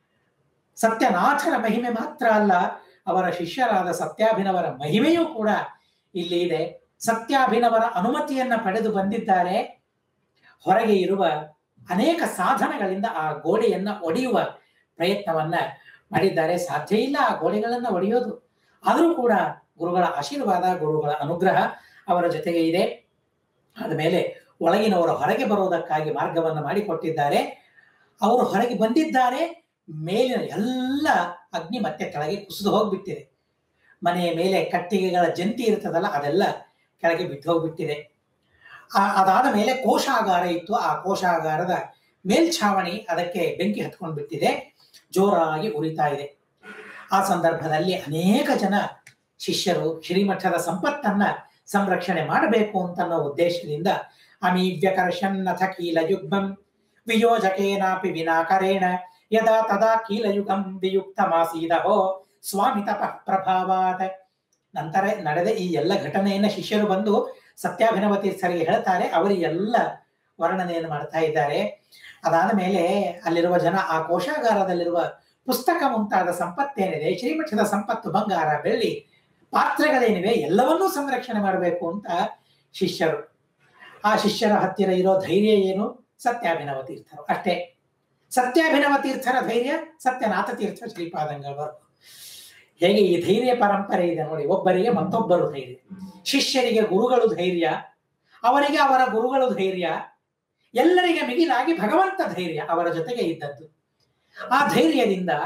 ಸತ್ಯನಾಥನ ಮಹಿಮೆ ಮಾತ್ರ ಅಲ್ಲ ಅವರ ಶಿಷ್ಯರಾದ ಸತ್ಯಾಭಿನವರ ಮಹಿಮೆಯೂ ಕೂಡ ಇಲ್ಲಿ ಇದೆ ಸತ್ಯಾಭಿನವರ ಅನುಮತಿಯನ್ನ ಪಡೆದು ಬಂದಿದ್ದಾರೆ ಹೊರಗೆ ಇರುವ ಅನೇಕ ಸಾಧನಗಳಿಂದ ಆ ಗೋಡೆಯನ್ನ ಒಡೆಯುವ ಪ್ರಯತ್ನವನ್ನ ಮಾಡಿದ್ದಾರೆ ಸಾಧ್ಯ ಇಲ್ಲ ಆ ಗೋಡೆಗಳನ್ನ ಒಡೆಯೋದು ಆದರೂ ಕೂಡ ಗುರುಗಳ ಆಶೀರ್ವಾದ ಗುರುಗಳ ಅನುಗ್ರಹ ಅವರ ಜೊತೆಗೆ ಇದೆ ಆದಮೇಲೆ ಒಳಗಿನವರು ಹೊರಗೆ ಬರೋದಕ್ಕಾಗಿ ಮಾರ್ಗವನ್ನು ಮಾಡಿಕೊಟ್ಟಿದ್ದಾರೆ ಅವರು ಹೊರಗೆ ಬಂದಿದ್ದಾರೆ ಮೇಲಿನ ಎಲ್ಲ ಅಗ್ನಿ ಮತ್ತೆ ಕೆಳಗೆ ಕುಸಿದು ಹೋಗ್ಬಿಟ್ಟಿದೆ ಮನೆಯ ಮೇಲೆ ಕಟ್ಟಿಗೆಗಳ ಜಂತಿ ಇರ್ತದಲ್ಲ ಅದೆಲ್ಲ ಕೆಳಗೆ ಬಿದ್ದು ಹೋಗ್ಬಿಟ್ಟಿದೆ ಅದಾದ ಮೇಲೆ ಕೋಶಾಗಾರ ಇತ್ತು ಆ ಕೋಶಾಗಾರದ ಮೇಲ್ಛಾವಣಿ ಅದಕ್ಕೆ ಬೆಂಕಿ ಹತ್ಕೊಂಡು ಬಿಟ್ಟಿದೆ ಜೋರಾಗಿ ಉರಿತಾ ಇದೆ ಆ ಸಂದರ್ಭದಲ್ಲಿ ಅನೇಕ ಜನ ಶಿಷ್ಯರು ಶ್ರೀಮಠದ ಸಂಪತ್ತನ್ನ ಸಂರಕ್ಷಣೆ ಮಾಡಬೇಕು ಅಂತ ಅನ್ನೋ ಉದ್ದೇಶದಿಂದ ಅಮೀವ್ಯಕರ್ಷನ್ನಥ ಕೀಲಯುಗ್ಮಂ ವಿಯೋಜಕೇನಾಪಿ ವಿನಾಕರೇಣ ಯದಾ ತದಾ ಕೀಲಯುಗಂ ವಿಯುಕ್ತಮಾಸೀದಹೋ ಸ್ವಾಮಿ ತಪ ಪ್ರಭಾವಾತ್ ನಂತರ ನಡೆದ ಈ ಎಲ್ಲ ಘಟನೆಯನ್ನ ಶಿಷ್ಯರು ಬಂದು ಸತ್ಯಾಭಿನವ ತೀರ್ಥರಿಗೆ ಹೇಳ್ತಾರೆ ಅವರು ಎಲ್ಲ ವರ್ಣನೆಯನ್ನು ಮಾಡ್ತಾ ಇದ್ದಾರೆ ಅದಾದ ಮೇಲೆ ಅಲ್ಲಿರುವ ಜನ ಆ ಕೋಶಾಗಾರದಲ್ಲಿರುವ ಪುಸ್ತಕ ಮುಂತಾದ ಸಂಪತ್ತೇನಿದೆ ಶ್ರೀಮಠದ ಸಂಪತ್ತು ಬಂಗಾರ ಬೆಳ್ಳಿ ಪಾತ್ರೆಗಳೇನಿವೆ ಎಲ್ಲವನ್ನೂ ಸಂರಕ್ಷಣೆ ಮಾಡಬೇಕು ಅಂತ ಶಿಷ್ಯರು ಆ ಶಿಷ್ಯರ ಹತ್ತಿರ ಇರೋ ಧೈರ್ಯ ಏನು ಸತ್ಯಾಭಿನವ ತೀರ್ಥರು ಅಷ್ಟೇ ಸತ್ಯಾಭಿನವ ತೀರ್ಥರ ಧೈರ್ಯ ಸತ್ಯನಾಥ ತೀರ್ಥ ಶ್ರೀಪಾದಂಗಳವರು ಹೇಗೆ ಈ ಧೈರ್ಯ ಪರಂಪರೆ ಇದೆ ನೋಡಿ ಒಬ್ಬರಿಗೆ ಮತ್ತೊಬ್ಬರು ಧೈರ್ಯ ಶಿಷ್ಯರಿಗೆ ಗುರುಗಳು ಧೈರ್ಯ ಅವರಿಗೆ ಅವರ ಗುರುಗಳು ಧೈರ್ಯ ಎಲ್ಲರಿಗೆ ಮಿಗಿಲಾಗಿ ಭಗವಂತ ಧೈರ್ಯ ಅವರ ಜೊತೆಗೆ ಇದ್ದದ್ದು ಆ ಧೈರ್ಯದಿಂದ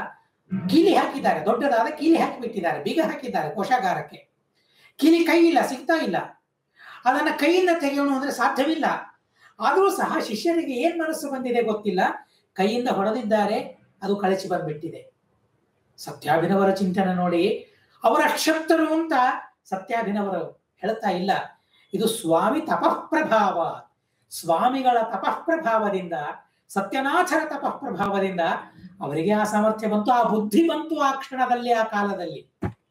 ಕೀಲಿ ಹಾಕಿದ್ದಾರೆ ದೊಡ್ಡದಾದ ಕೀಲಿ ಹಾಕಿಬಿಟ್ಟಿದ್ದಾರೆ ಬೀಗ ಹಾಕಿದ್ದಾರೆ ಕೋಶಾಗಾರಕ್ಕೆ ಕೀಲಿ ಕೈ ಇಲ್ಲ ಸಿಗ್ತಾ ಇಲ್ಲ ಅದನ್ನ ಕೈಯಿಂದ ತೆಗೆಯೋಣ ಅಂದ್ರೆ ಸಾಧ್ಯವಿಲ್ಲ ಆದರೂ ಸಹ ಶಿಷ್ಯರಿಗೆ ಏನ್ ಮನಸ್ಸು ಬಂದಿದೆ ಗೊತ್ತಿಲ್ಲ ಕೈಯಿಂದ ಹೊಡೆದಿದ್ದಾರೆ ಅದು ಕಳಚಿ ಬಂದ್ಬಿಟ್ಟಿದೆ ಸತ್ಯಾಭಿನವರ ಚಿಂತನೆ ನೋಡಿ ಅವರ ಶಕ್ತರು ಅಂತ ಸತ್ಯಾಭಿನವರು ಹೇಳ್ತಾ ಇಲ್ಲ ಇದು ಸ್ವಾಮಿ ತಪಃಪ್ರಭಾವ ಸ್ವಾಮಿಗಳ ತಪಃಪ್ರಭಾವದಿಂದ ಸತ್ಯನಾಥರ ತಪಃಪ್ರಭಾವದಿಂದ ಅವರಿಗೆ ಆ ಸಾಮರ್ಥ್ಯ ಬಂತು ಆ ಬುದ್ಧಿ ಬಂತು ಆ ಕ್ಷಣದಲ್ಲಿ ಆ ಕಾಲದಲ್ಲಿ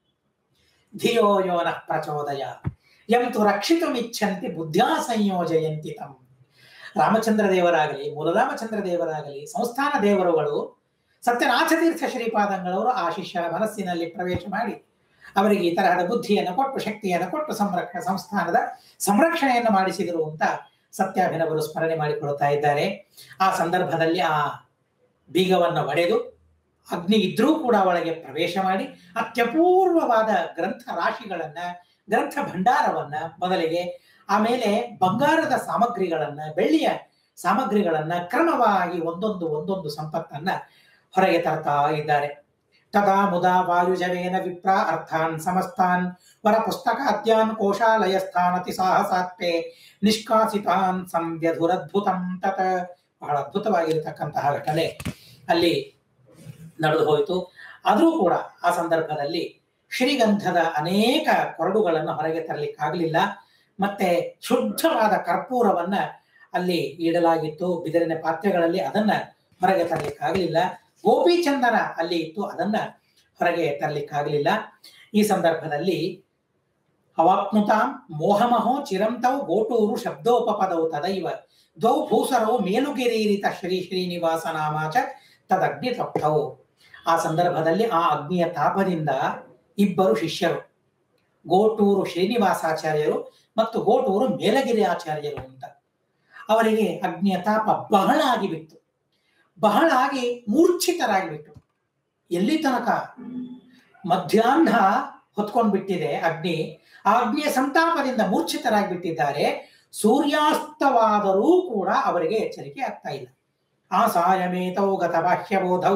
ಧಿಯೋ ಯೋನ ಪ್ರಚೋದಯ ಎಂತು ರಕ್ಷಿತುಮಿಚ್ಛಂತಿ ಬುದ್ಧ್ಯಾ ಸಂಯೋಜಯಂತಿ ತಂ ರಾಮಚಂದ್ರ ದೇವರಾಗಲಿ ಮೂಲರಾಮಚಂದ್ರ ದೇವರಾಗಲಿ ಸಂಸ್ಥಾನ ದೇವರುಗಳು ಸತ್ಯನಾಥ ತೀರ್ಥ ಶ್ರೀಪಾದಂಗಳವರು ಆ ಶಿಷ್ಯರ ಮನಸ್ಸಿನಲ್ಲಿ ಪ್ರವೇಶ ಮಾಡಿ ಅವರಿಗೆ ಈ ತರಹದ ಬುದ್ಧಿಯನ್ನು ಕೊಟ್ಟು ಶಕ್ತಿಯನ್ನು ಕೊಟ್ಟು ಸಂರಕ್ಷಣೆ ಸಂಸ್ಥಾನದ ಸಂರಕ್ಷಣೆಯನ್ನು ಮಾಡಿಸಿದರು ಅಂತ ಸತ್ಯಾಭಿನವರು ಸ್ಮರಣೆ ಮಾಡಿಕೊಳ್ತಾ ಇದ್ದಾರೆ ಆ ಸಂದರ್ಭದಲ್ಲಿ ಆ ಬೀಗವನ್ನು ಒಡೆದು ಅಗ್ನಿ ಇದ್ರೂ ಕೂಡ ಒಳಗೆ ಪ್ರವೇಶ ಮಾಡಿ ಅತ್ಯಪೂರ್ವವಾದ ಗ್ರಂಥ ರಾಶಿಗಳನ್ನ ಗ್ರಂಥ ಭಂಡಾರವನ್ನ ಮೊದಲಿಗೆ ಆಮೇಲೆ ಬಂಗಾರದ ಸಾಮಗ್ರಿಗಳನ್ನ ಬೆಳ್ಳಿಯ ಸಾಮಗ್ರಿಗಳನ್ನ ಕ್ರಮವಾಗಿ ಒಂದೊಂದು ಒಂದೊಂದು ಸಂಪತ್ತನ್ನ ಹೊರಗೆ ತರ್ತಾ ಇದ್ದಾರೆ ತದಾ ಮುದಾ ವಾಯುಜವೇನ ವಿಪ್ರ ಅರ್ಥಾನ್ ಸಮಸ್ತಾನ್ ವರ ಪುಸ್ತಕಾದ್ಯಾನ್ ಕೋಶಾಲಯ ಸ್ಥಾನತಿ ಸಾಹಸಾತ್ಮೆ ನಿಷ್ಕಾಸಿತಾನ್ ಸಂವ್ಯಧುರದ್ಭುತಂ ತತ ಬಹಳ ಅದ್ಭುತವಾಗಿರತಕ್ಕಂತಹ ಘಟನೆ ಅಲ್ಲಿ ನಡೆದು ಹೋಯಿತು ಆದರೂ ಕೂಡ ಆ ಸಂದರ್ಭದಲ್ಲಿ ಶ್ರೀಗಂಧದ ಅನೇಕ ಕೊರಡುಗಳನ್ನು ಹೊರಗೆ ತರಲಿಕ್ಕಾಗಲಿಲ್ಲ ಮತ್ತೆ ಶುದ್ಧವಾದ ಕರ್ಪೂರವನ್ನ ಅಲ್ಲಿ ಇಡಲಾಗಿತ್ತು ಬಿದಿರಿನ ಪಾತ್ರೆಗಳಲ್ಲಿ ಅದನ್ನ ಹೊರಗೆ ತರಲಿಕ್ಕಾಗಲಿಲ್ಲ ಗೋಪಿಚಂದನ ಅಲ್ಲಿ ಇತ್ತು ಅದನ್ನ ಹೊರಗೆ ತರಲಿಕ್ಕಾಗಲಿಲ್ಲ ಈ ಸಂದರ್ಭದಲ್ಲಿ ಅವಾಪ್ನುತಾಂ ಮೋಹಮಹೋ ಚಿರಂತೌ ಗೋಟೂರು ಶಬ್ದೋಪಪದವು ತದೈವ ದ್ವೌ ಭೂಸರವು ಮೇಲುಗಿರೀರಿತ ಶ್ರೀ ಶ್ರೀನಿವಾಸ ನಾಮಾಚ ತದಗ್ನಿ ತಪ್ತವು ಆ ಸಂದರ್ಭದಲ್ಲಿ ಆ ಅಗ್ನಿಯ ತಾಪದಿಂದ ಇಬ್ಬರು ಶಿಷ್ಯರು ಗೋಟೂರು ಶ್ರೀನಿವಾಸಾಚಾರ್ಯರು ಮತ್ತು ಗೋಟೂರು ಮೇಲಗಿರಿ ಆಚಾರ್ಯರು ಅಂತ ಅವರಿಗೆ ಅಗ್ನಿಯ ತಾಪ ಬಹಳ ಆಗಿಬಿಟ್ಟು ಬಹಳ ಆಗಿ ಮೂರ್ಛಿತರಾಗಿಬಿಟ್ಟು ಎಲ್ಲಿ ತನಕ ಮಧ್ಯಾಹ್ನ ಹೊತ್ಕೊಂಡ್ ಬಿಟ್ಟಿದೆ ಅಗ್ನಿ ಆ ಅಗ್ನಿಯ ಸಂತಾಪದಿಂದ ಮೂರ್ಛಿತರಾಗಿಬಿಟ್ಟಿದ್ದಾರೆ ಸೂರ್ಯಾಸ್ತವಾದರೂ ಕೂಡ ಅವರಿಗೆ ಎಚ್ಚರಿಕೆ ಆಗ್ತಾ ಇಲ್ಲ ಆ ಸಾಯಮೇತೌ ಗತ ಬಾಹ್ಯಬೋಧೌ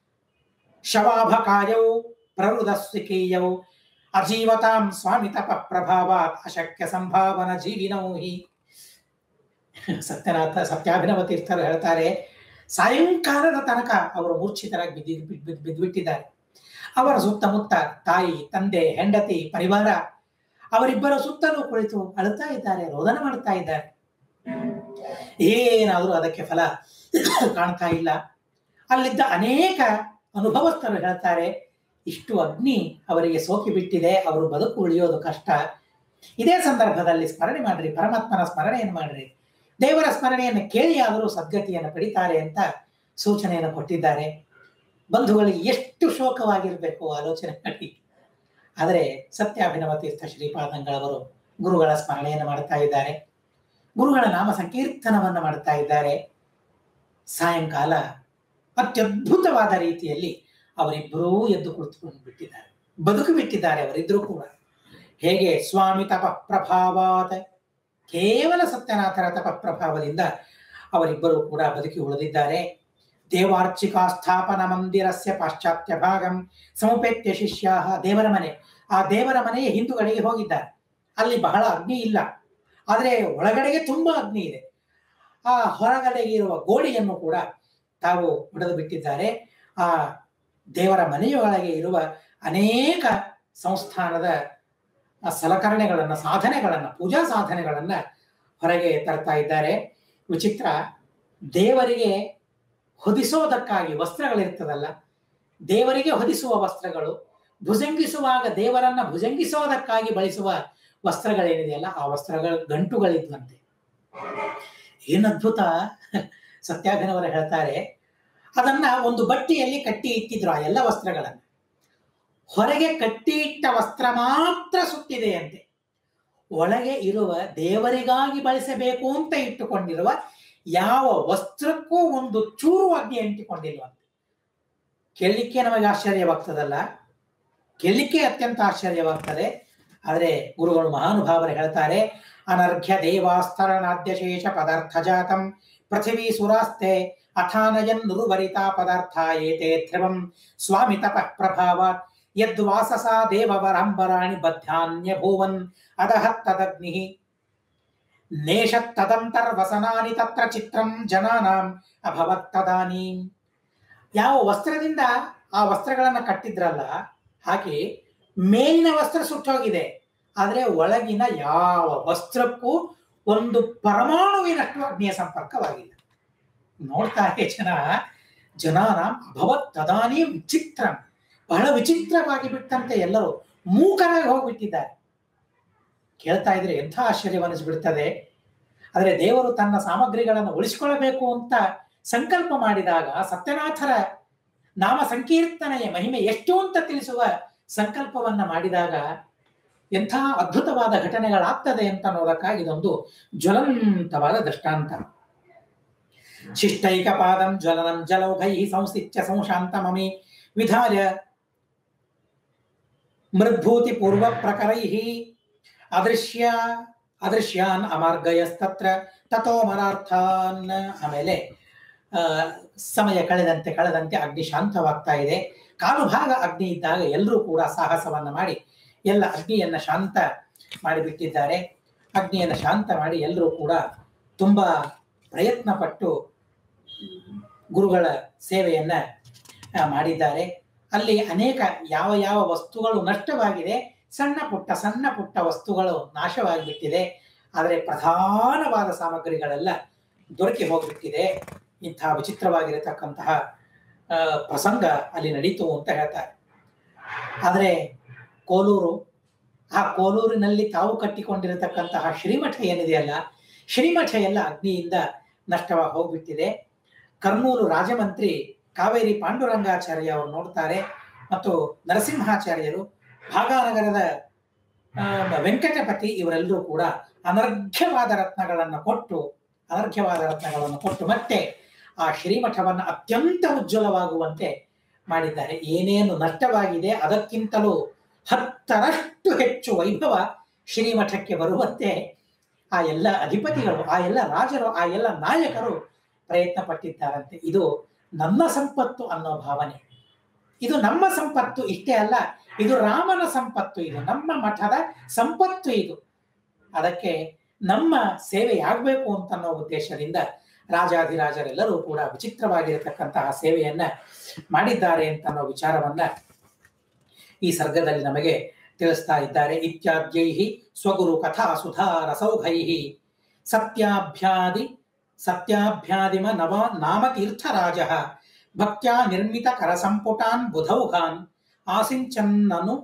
ಶವಾಭಕಾಯೌ ಪ್ರವೃದಸ್ವಿಕೀಯೌ ಅಜೀವತಾಂ ಸ್ವಾಮಿ ತಪ ಪ್ರಭಾವಾತ್ ಅಶಕ್ಯ ಸಂಭಾವನ ಜೀವಿನೌ ಹಿ ಸತ್ಯನಾಥ ಸತ್ಯಾಭಿನವ ತೀರ್ಥರು ಹೇಳ್ತಾರೆ ಸಾಯಂಕಾಲದ ತನಕ ಅವರು ಮೂರ್ಛಿತರಾಗಿ ಬಿದ್ದಿ ಬಿದ್ದು ಬಿದ್ದುಬಿಟ್ಟಿದ್ದಾರೆ ಅವರ ಸುತ್ತಮುತ್ತ ತಾಯಿ ತಂದೆ ಹೆಂಡತಿ ಪರಿವಾರ ಅವರಿಬ್ಬರ ಸುತ್ತಲೂ ಕುಳಿತು ಅಳುತ್ತಾ ಇದ್ದಾರೆ ರೋದನ ಮಾಡ್ತಾ ಇದ್ದಾರೆ ಏನಾದರೂ ಅದಕ್ಕೆ ಫಲ ಕಾಣ್ತಾ ಇಲ್ಲ ಅಲ್ಲಿದ್ದ ಅನೇಕ ಅನುಭವಸ್ಥರು ಹೇಳ್ತಾರೆ ಇಷ್ಟು ಅಗ್ನಿ ಅವರಿಗೆ ಸೋಕಿ ಬಿಟ್ಟಿದೆ ಅವರು ಬದುಕು ಉಳಿಯೋದು ಕಷ್ಟ ಇದೇ ಸಂದರ್ಭದಲ್ಲಿ ಸ್ಮರಣೆ ಮಾಡ್ರಿ ಪರಮಾತ್ಮನ ಸ್ಮರಣೆಯನ್ನು ಮಾಡ್ರಿ ದೇವರ ಸ್ಮರಣೆಯನ್ನು ಕೇಳಿ ಆದರೂ ಸದ್ಗತಿಯನ್ನು ಪಡಿತಾರೆ ಅಂತ ಸೂಚನೆಯನ್ನು ಕೊಟ್ಟಿದ್ದಾರೆ ಬಂಧುಗಳಿಗೆ ಎಷ್ಟು ಶೋಕವಾಗಿರಬೇಕು ಆಲೋಚನೆ ಮಾಡಿ ಆದರೆ ಸತ್ಯಾಭಿನವ ತೀರ್ಥ ಶ್ರೀಪಾದಂಗಳವರು ಗುರುಗಳ ಸ್ಮರಣೆಯನ್ನು ಮಾಡ್ತಾ ಇದ್ದಾರೆ ಗುರುಗಳ ನಾಮ ಸಂಕೀರ್ತನವನ್ನು ಮಾಡ್ತಾ ಇದ್ದಾರೆ ಸಾಯಂಕಾಲ ಅತ್ಯದ್ಭುತವಾದ ರೀತಿಯಲ್ಲಿ ಅವರಿಬ್ಬರೂ ಎದ್ದು ಕುಳಿತುಕೊಂಡು ಬಿಟ್ಟಿದ್ದಾರೆ ಬದುಕು ಬಿಟ್ಟಿದ್ದಾರೆ ಅವರಿದ್ರೂ ಕೂಡ ಹೇಗೆ ಸ್ವಾಮಿ ತಪ ಪ್ರಭಾವಾದ ಕೇವಲ ಸತ್ಯನಾಥರ ತಪ ಪ್ರಭಾವದಿಂದ ಅವರಿಬ್ಬರು ಕೂಡ ಬದುಕಿ ಉಳಿದಿದ್ದಾರೆ ದೇವಾರ್ಚಿಕಾ ಸ್ಥಾಪನ ಮಂದಿರಸ್ಯ ಪಾಶ್ಚಾತ್ಯ ಭಾಗಂ ಸಮುಪೇತ್ಯ ಶಿಷ್ಯ ದೇವರ ಮನೆ ಆ ದೇವರ ಮನೆಯ ಹಿಂದುಗಡೆಗೆ ಹೋಗಿದ್ದಾರೆ ಅಲ್ಲಿ ಬಹಳ ಅಗ್ನಿ ಇಲ್ಲ ಆದರೆ ಒಳಗಡೆಗೆ ತುಂಬಾ ಅಗ್ನಿ ಇದೆ ಆ ಹೊರಗಡೆ ಇರುವ ಗೋಡೆಯನ್ನು ಕೂಡ ತಾವು ಹೊಡೆದು ಬಿಟ್ಟಿದ್ದಾರೆ ಆ ದೇವರ ಮನೆಯೊಳಗೆ ಇರುವ ಅನೇಕ ಸಂಸ್ಥಾನದ ಸಲಕರಣೆಗಳನ್ನ ಸಾಧನೆಗಳನ್ನ ಪೂಜಾ ಸಾಧನೆಗಳನ್ನ ಹೊರಗೆ ತರ್ತಾ ಇದ್ದಾರೆ ವಿಚಿತ್ರ ದೇವರಿಗೆ ಹೊದಿಸೋದಕ್ಕಾಗಿ ವಸ್ತ್ರಗಳಿರ್ತದಲ್ಲ ದೇವರಿಗೆ ಹೊದಿಸುವ ವಸ್ತ್ರಗಳು ಭುಜಂಗಿಸುವಾಗ ದೇವರನ್ನ ಭುಜಂಗಿಸೋದಕ್ಕಾಗಿ ಬಳಸುವ ವಸ್ತ್ರಗಳೇನಿದೆಯಲ್ಲ ಆ ವಸ್ತ್ರಗಳ ಗಂಟುಗಳಿದ್ವಂತೆ ಏನದ್ಭುತ ಸತ್ಯಾಭಿನವರು ಹೇಳ್ತಾರೆ ಅದನ್ನ ಒಂದು ಬಟ್ಟೆಯಲ್ಲಿ ಕಟ್ಟಿ ಇಟ್ಟಿದ್ರು ಆ ಎಲ್ಲ ವಸ್ತ್ರಗಳನ್ನ ಹೊರಗೆ ಕಟ್ಟಿ ಇಟ್ಟ ವಸ್ತ್ರ ಮಾತ್ರ ಸುತ್ತಿದೆಯಂತೆ ಒಳಗೆ ಇರುವ ದೇವರಿಗಾಗಿ ಬಳಸಬೇಕು ಅಂತ ಇಟ್ಟುಕೊಂಡಿರುವ ಯಾವ ವಸ್ತ್ರಕ್ಕೂ ಒಂದು ಚೂರು ಅಗ್ನಿ ಅಂಟಿಕೊಂಡಿಲ್ವಂತೆ ಕೇಳಲಿಕ್ಕೆ ನಮಗೆ ಆಶ್ಚರ್ಯವಾಗ್ತದಲ್ಲ ಕೇಳಲಿಕ್ಕೆ ಅತ್ಯಂತ ಆಶ್ಚರ್ಯವಾಗ್ತದೆ ಆದರೆ ಗುರುಗಳು ಮಹಾನುಭಾವರು ಹೇಳ್ತಾರೆ ಅನರ್ಘ್ಯ ದೇವಾಸ್ತರಣಾದ್ಯಶೇಷ ಪದಾರ್ಥ ಜಾತಂ ಪೃಥಿವೀ ಸುರಾಸ್ತೆ ಅಥಾನಯನ್ ನುರುವರಿತಾ ಪದಾರ್ಥ ಏತೆ ಧ್ರುವಂ ಸ್ವಾಮಿ ತಪಃ ಪ್ರಭಾವಾತ್ ಯದ್ವಾಸಸ ದೇವವರಂಬರಾಣಿ ಬದ್ಧಾನ್ಯಭೂವನ್ ಅದಹ ತದಗ್ನಿಃ ನೇಷತ್ತದಂತರ್ವಸನಾನಿ ತತ್ರ ಚಿತ್ರಂ ಜನಾನಾಂ ಅಭವತ್ ತದಾನೀಂ ಯಾವ ವಸ್ತ್ರದಿಂದ ಆ ವಸ್ತ್ರಗಳನ್ನ ಕಟ್ಟಿದ್ರಲ್ಲ ಹಾಗೆ ಮೇಲಿನ ವಸ್ತ್ರ ಸುಟ್ಟೋಗಿದೆ ಆದರೆ ಒಳಗಿನ ಯಾವ ವಸ್ತ್ರಕ್ಕೂ ಒಂದು ಪರಮಾಣುವಿನಷ್ಟು ಅಗ್ನಿಯ ಸಂಪರ್ಕವಾಗಿಲ್ಲ ನೋಡ್ತಾರೆ ಜನ ಜನಾನ ಅಭವತ್ ತದಾನಿ ವಿಚಿತ್ರ ಬಹಳ ವಿಚಿತ್ರವಾಗಿ ಬಿಟ್ಟಂತೆ ಎಲ್ಲರೂ ಮೂಕರಾಗಿ ಹೋಗ್ಬಿಟ್ಟಿದ್ದಾರೆ ಕೇಳ್ತಾ ಇದ್ರೆ ಎಂಥ ಆಶ್ಚರ್ಯವನ್ನಿಸ್ಬಿಡ್ತದೆ ಆದರೆ ದೇವರು ತನ್ನ ಸಾಮಗ್ರಿಗಳನ್ನು ಉಳಿಸಿಕೊಳ್ಳಬೇಕು ಅಂತ ಸಂಕಲ್ಪ ಮಾಡಿದಾಗ ಸತ್ಯನಾಥರ ನಾಮ ಸಂಕೀರ್ತನೆಯ ಮಹಿಮೆ ಎಷ್ಟು ಅಂತ ತಿಳಿಸುವ ಸಂಕಲ್ಪವನ್ನ ಮಾಡಿದಾಗ ಎಂಥ ಅದ್ಭುತವಾದ ಘಟನೆಗಳಾಗ್ತದೆ ಅಂತ ಅನ್ನೋದಕ್ಕಾಗಿ ಇದೊಂದು ಜ್ವಲಂತವಾದ ದೃಷ್ಟಾಂತ ಶಿಷ್ಟೈಕ ಪಾದಂ ಜ್ವಲನಂ ಜಲೌಘೈ ಸಂಸ್ಥಿತ್ಯ ಸಂಶಾಂತಮಮಿ ವಿಧಾರ್ಯ ಮೃದ್ಭೂತಿ ಪೂರ್ವ ಪ್ರಕರೈ ಅದೃಶ್ಯ ಅದೃಶ್ಯಾನ್ ಅಮಾರ್ಗಯಸ್ತತ್ರ ತಥೋ ಮರಾರ್ಥಾನ್ ಆಮೇಲೆ ಆ, ಸಮಯ ಕಳೆದಂತೆ ಕಳೆದಂತೆ ಅಗ್ನಿ ಶಾಂತವಾಗ್ತಾ ಇದೆ ಕಾಲು ಭಾಗ ಅಗ್ನಿ ಇದ್ದಾಗ ಎಲ್ಲರೂ ಕೂಡ ಸಾಹಸವನ್ನ ಮಾಡಿ ಎಲ್ಲ ಅಗ್ನಿಯನ್ನ ಶಾಂತ ಮಾಡಿಬಿಟ್ಟಿದ್ದಾರೆ ಅಗ್ನಿಯನ್ನ ಶಾಂತ ಮಾಡಿ ಎಲ್ಲರೂ ಕೂಡ ತುಂಬಾ ಪ್ರಯತ್ನ ಪಟ್ಟು ಗುರುಗಳ ಸೇವೆಯನ್ನ ಆ, ಮಾಡಿದ್ದಾರೆ ಅಲ್ಲಿ ಅನೇಕ ಯಾವ ಯಾವ ವಸ್ತುಗಳು ನಷ್ಟವಾಗಿದೆ ಸಣ್ಣ ಪುಟ್ಟ ಸಣ್ಣ ಪುಟ್ಟ ವಸ್ತುಗಳು ನಾಶವಾಗಿಬಿಟ್ಟಿದೆ ಆದರೆ ಪ್ರಧಾನವಾದ ಸಾಮಗ್ರಿಗಳೆಲ್ಲ ದೊರಕಿ ಹೋಗ್ಬಿಟ್ಟಿದೆ ಇಂಥ ವಿಚಿತ್ರವಾಗಿರತಕ್ಕಂತಹ ಆ, ಪ್ರಸಂಗ ಅಲ್ಲಿ ನಡೀತು ಅಂತ ಹೇಳ್ತಾರೆ ಆದರೆ ಕೋಲೂರು ಆ ಕೋಲೂರಿನಲ್ಲಿ ತಾವು ಕಟ್ಟಿಕೊಂಡಿರತಕ್ಕಂತಹ ಶ್ರೀಮಠ ಏನಿದೆಯಲ್ಲ ಶ್ರೀಮಠ ಎಲ್ಲ ಅಗ್ನಿಯಿಂದ ನಷ್ಟವಾಗಿ ಹೋಗ್ಬಿಟ್ಟಿದೆ ಕರ್ನೂಲು ರಾಜಮಂತ್ರಿ ಕಾವೇರಿ ಪಾಂಡುರಂಗಾಚಾರ್ಯ ಅವರು ನೋಡ್ತಾರೆ ಮತ್ತು ನರಸಿಂಹಾಚಾರ್ಯರು ಭಾಗಾನಗರದ ಆ, ವೆಂಕಟಪತಿ ಇವರೆಲ್ಲರೂ ಕೂಡ ಅನರ್ಘ್ಯವಾದ ರತ್ನಗಳನ್ನು ಕೊಟ್ಟು ಅನರ್ಘ್ಯವಾದ ರತ್ನಗಳನ್ನು ಕೊಟ್ಟು ಮತ್ತೆ ಆ ಶ್ರೀಮಠವನ್ನು ಅತ್ಯಂತ ಉಜ್ವಲವಾಗುವಂತೆ ಮಾಡಿದ್ದಾರೆ ಏನೇನು ನಷ್ಟವಾಗಿದೆ ಅದಕ್ಕಿಂತಲೂ ಹತ್ತರಷ್ಟು ಹೆಚ್ಚು ವೈಭವ ಶ್ರೀಮಠಕ್ಕೆ ಬರುವಂತೆ ಆ ಎಲ್ಲ ಅಧಿಪತಿಗಳು ಆ ಎಲ್ಲ ರಾಜರು ಆ ಎಲ್ಲ ನಾಯಕರು ಪ್ರಯತ್ನ ಪಟ್ಟಿದ್ದಾರಂತೆ ಇದು ನನ್ನ ಸಂಪತ್ತು ಅನ್ನೋ ಭಾವನೆ ಇದು ನಮ್ಮ ಸಂಪತ್ತು ಇಷ್ಟೇ ಅಲ್ಲ ಇದು ರಾಮನ ಸಂಪತ್ತು ಇದು ನಮ್ಮ ಮಠದ ಸಂಪತ್ತು ಇದು ಅದಕ್ಕೆ ನಮ್ಮ ಸೇವೆಯಾಗಬೇಕು ಅಂತ ಅನ್ನೋ ಉದ್ದೇಶದಿಂದ ರಾಜಾಧಿರಾಜರೆಲ್ಲರೂ ಕೂಡ ವಿಚಿತ್ರವಾಗಿರತಕ್ಕಂತಹ ಸೇವೆಯನ್ನ ಮಾಡಿದ್ದಾರೆ ಅಂತ ಅನ್ನೋ ವಿಚಾರವನ್ನ ಈ ಸರ್ಗದಲ್ಲಿ ನಮಗೆ ತಿಳಿಸ್ತಾ ಇದ್ದಾರೆ ಇತ್ಯಾದ್ಯೈ ಸ್ವಗುರು ಕಥಾ ಸುಧಾ ರಸೌಘೈ ಸತ್ಯಾಭ್ಯಾದಿ ಸತ್ಯಾಭ್ಯಾದಿಮ ನವ ನಾಮತೀರ್ಥರಾಜ ಭಕ್ತ್ಯಾ ನಿರ್ಮಿತ ಕರಸಂಪುಟಾನ್ ಬುಧೌಘಾನ್ ಆಸಿಂಚನ್ನನು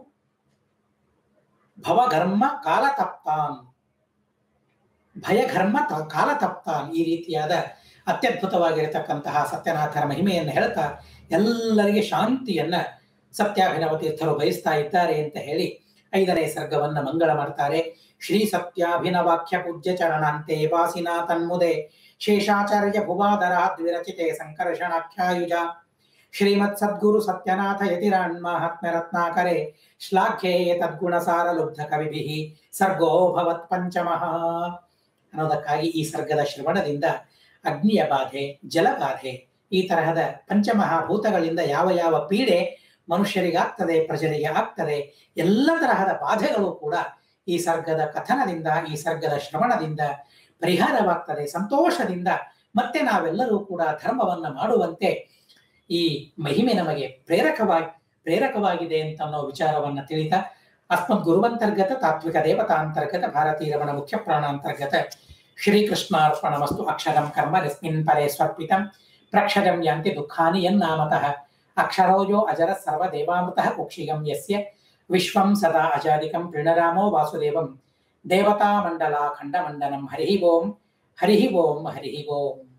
ಭವಘರ್ಮ ಕಾಲತಪ್ತಾನ್ ಭಯಘರ್ಮ ತ- ಕಾಲತಪ್ತಾನ್ ಈ ರೀತಿಯಾದ ಅತ್ಯದ್ಭುತವಾಗಿರತಕ್ಕಂತಹ ಸತ್ಯನಾಥರ ಮಹಿಮೆಯನ್ನು ಹೇಳ್ತಾ ಎಲ್ಲರಿಗೆ ಶಾಂತಿಯನ್ನ ಸತ್ಯಾಭಿನವ ತೀರ್ಥರು ಬಯಸ್ತಾ ಇದ್ದಾರೆ ಅಂತ ಹೇಳಿ ಐದನೇ ಸರ್ಗವನ್ನ ಮಂಗಳ ಮಾಡ್ತಾರೆ ಶ್ರೀ ಸತ್ಯಾಭಿನವಾಖ್ಯ ಪೂಜ್ಯ ಚರಣಾಂತೆ ವಾಸಿನಾ ತನ್ಮುದೆ ಶೇಷಾಚಾರ್ಯ ಭುವಾದರ ದ್ವಿರಚಿತೆ ಸಂಕರ್ಷಣಾಖ್ಯಾಯುಜ ಶ್ರೀಮತ್ ಸದ್ಗುರು ಸತ್ಯನಾಥ ಯತಿರಾಣ್ ಮಹಾತ್ಮ್ಯ ರತ್ನಾಕರೆ ಶ್ಲಾಘ್ಯೇ ತದ್ಗುಣ ಸಾರ ಲುಬ್ಧ ಕವಿಭಿ ಸರ್ಗೋ ಭವತ್ ಪಂಚಮಃ ಅನ್ನೋದಕ್ಕಾಗಿ ಈ ಸರ್ಗದ ಶ್ರವಣದಿಂದ ಅಗ್ನಿಯ ಬಾಧೆ ಜಲಬಾಧೆ ಈ ತರಹದ ಪಂಚಮಹಾಭೂತಗಳಿಂದ ಯಾವ ಯಾವ ಪೀಡೆ ಮನುಷ್ಯರಿಗಾಗ್ತದೆ ಪ್ರಜರಿಗೆ ಆಗ್ತದೆ ಎಲ್ಲ ತರಹದ ಬಾಧೆಗಳು ಕೂಡ ಈ ಸರ್ಗದ ಕಥನದಿಂದ ಈ ಸರ್ಗದ ಶ್ರವಣದಿಂದ ಪರಿಹಾರವಾಗ್ತದೆ ಸಂತೋಷದಿಂದ ಮತ್ತೆ ನಾವೆಲ್ಲರೂ ಕೂಡ ಧರ್ಮವನ್ನ ಮಾಡುವಂತೆ ಈ ಮಹಿಮೆ ನಮಗೆ ಪ್ರೇರಕವಾಗಿ ಪ್ರೇರಕವಾಗಿದೆ ಅಂತ ಅನ್ನೋ ವಿಚಾರವನ್ನ ತಿಳಿತ ಅಸ್ಮದ್ ಗುರುವಂತರ್ಗತ ತಾತ್ವಿಕ ದೇವತಾಂತರ್ಗತ ಭಾರತೀಯ ರಮಣ ಮುಖ್ಯ ಪ್ರಾಣಾಂತರ್ಗತ ಶ್ರೀಕೃಷ್ಣಾರ್ಪಣಮಸ್ತು ಅಕ್ಷರಂ ಕರ್ಮ ಯಸ್ಮಿನ್ ಪರೇ ಸ್ವರ್ಪಿತಂ ಪ್ರಕ್ಷಜಂ ಯಾಂತಿ ದುಃಖಾನಿ ಯನ್ನಾಮತಃ ಅಕ್ಷರೋಜೋ ಅಜರ ಸರ್ವ ದೇವಾಮೃತಃ ಕುಕ್ಷಿಗಂ ಯಸ್ಯ ವಿಶ್ವಂ ಸದಾ ಅಜಾದಿಕಂ ಪ್ರಣರಾಮೋ ವಾಸುದೇವಂ ದೇವತಾ ಮಂಡಲ ಖಂಡಮಂಡನಂ ಹರಿ ಓಂ ಹರಿ ಓಂ ಹರಿ ಓಂ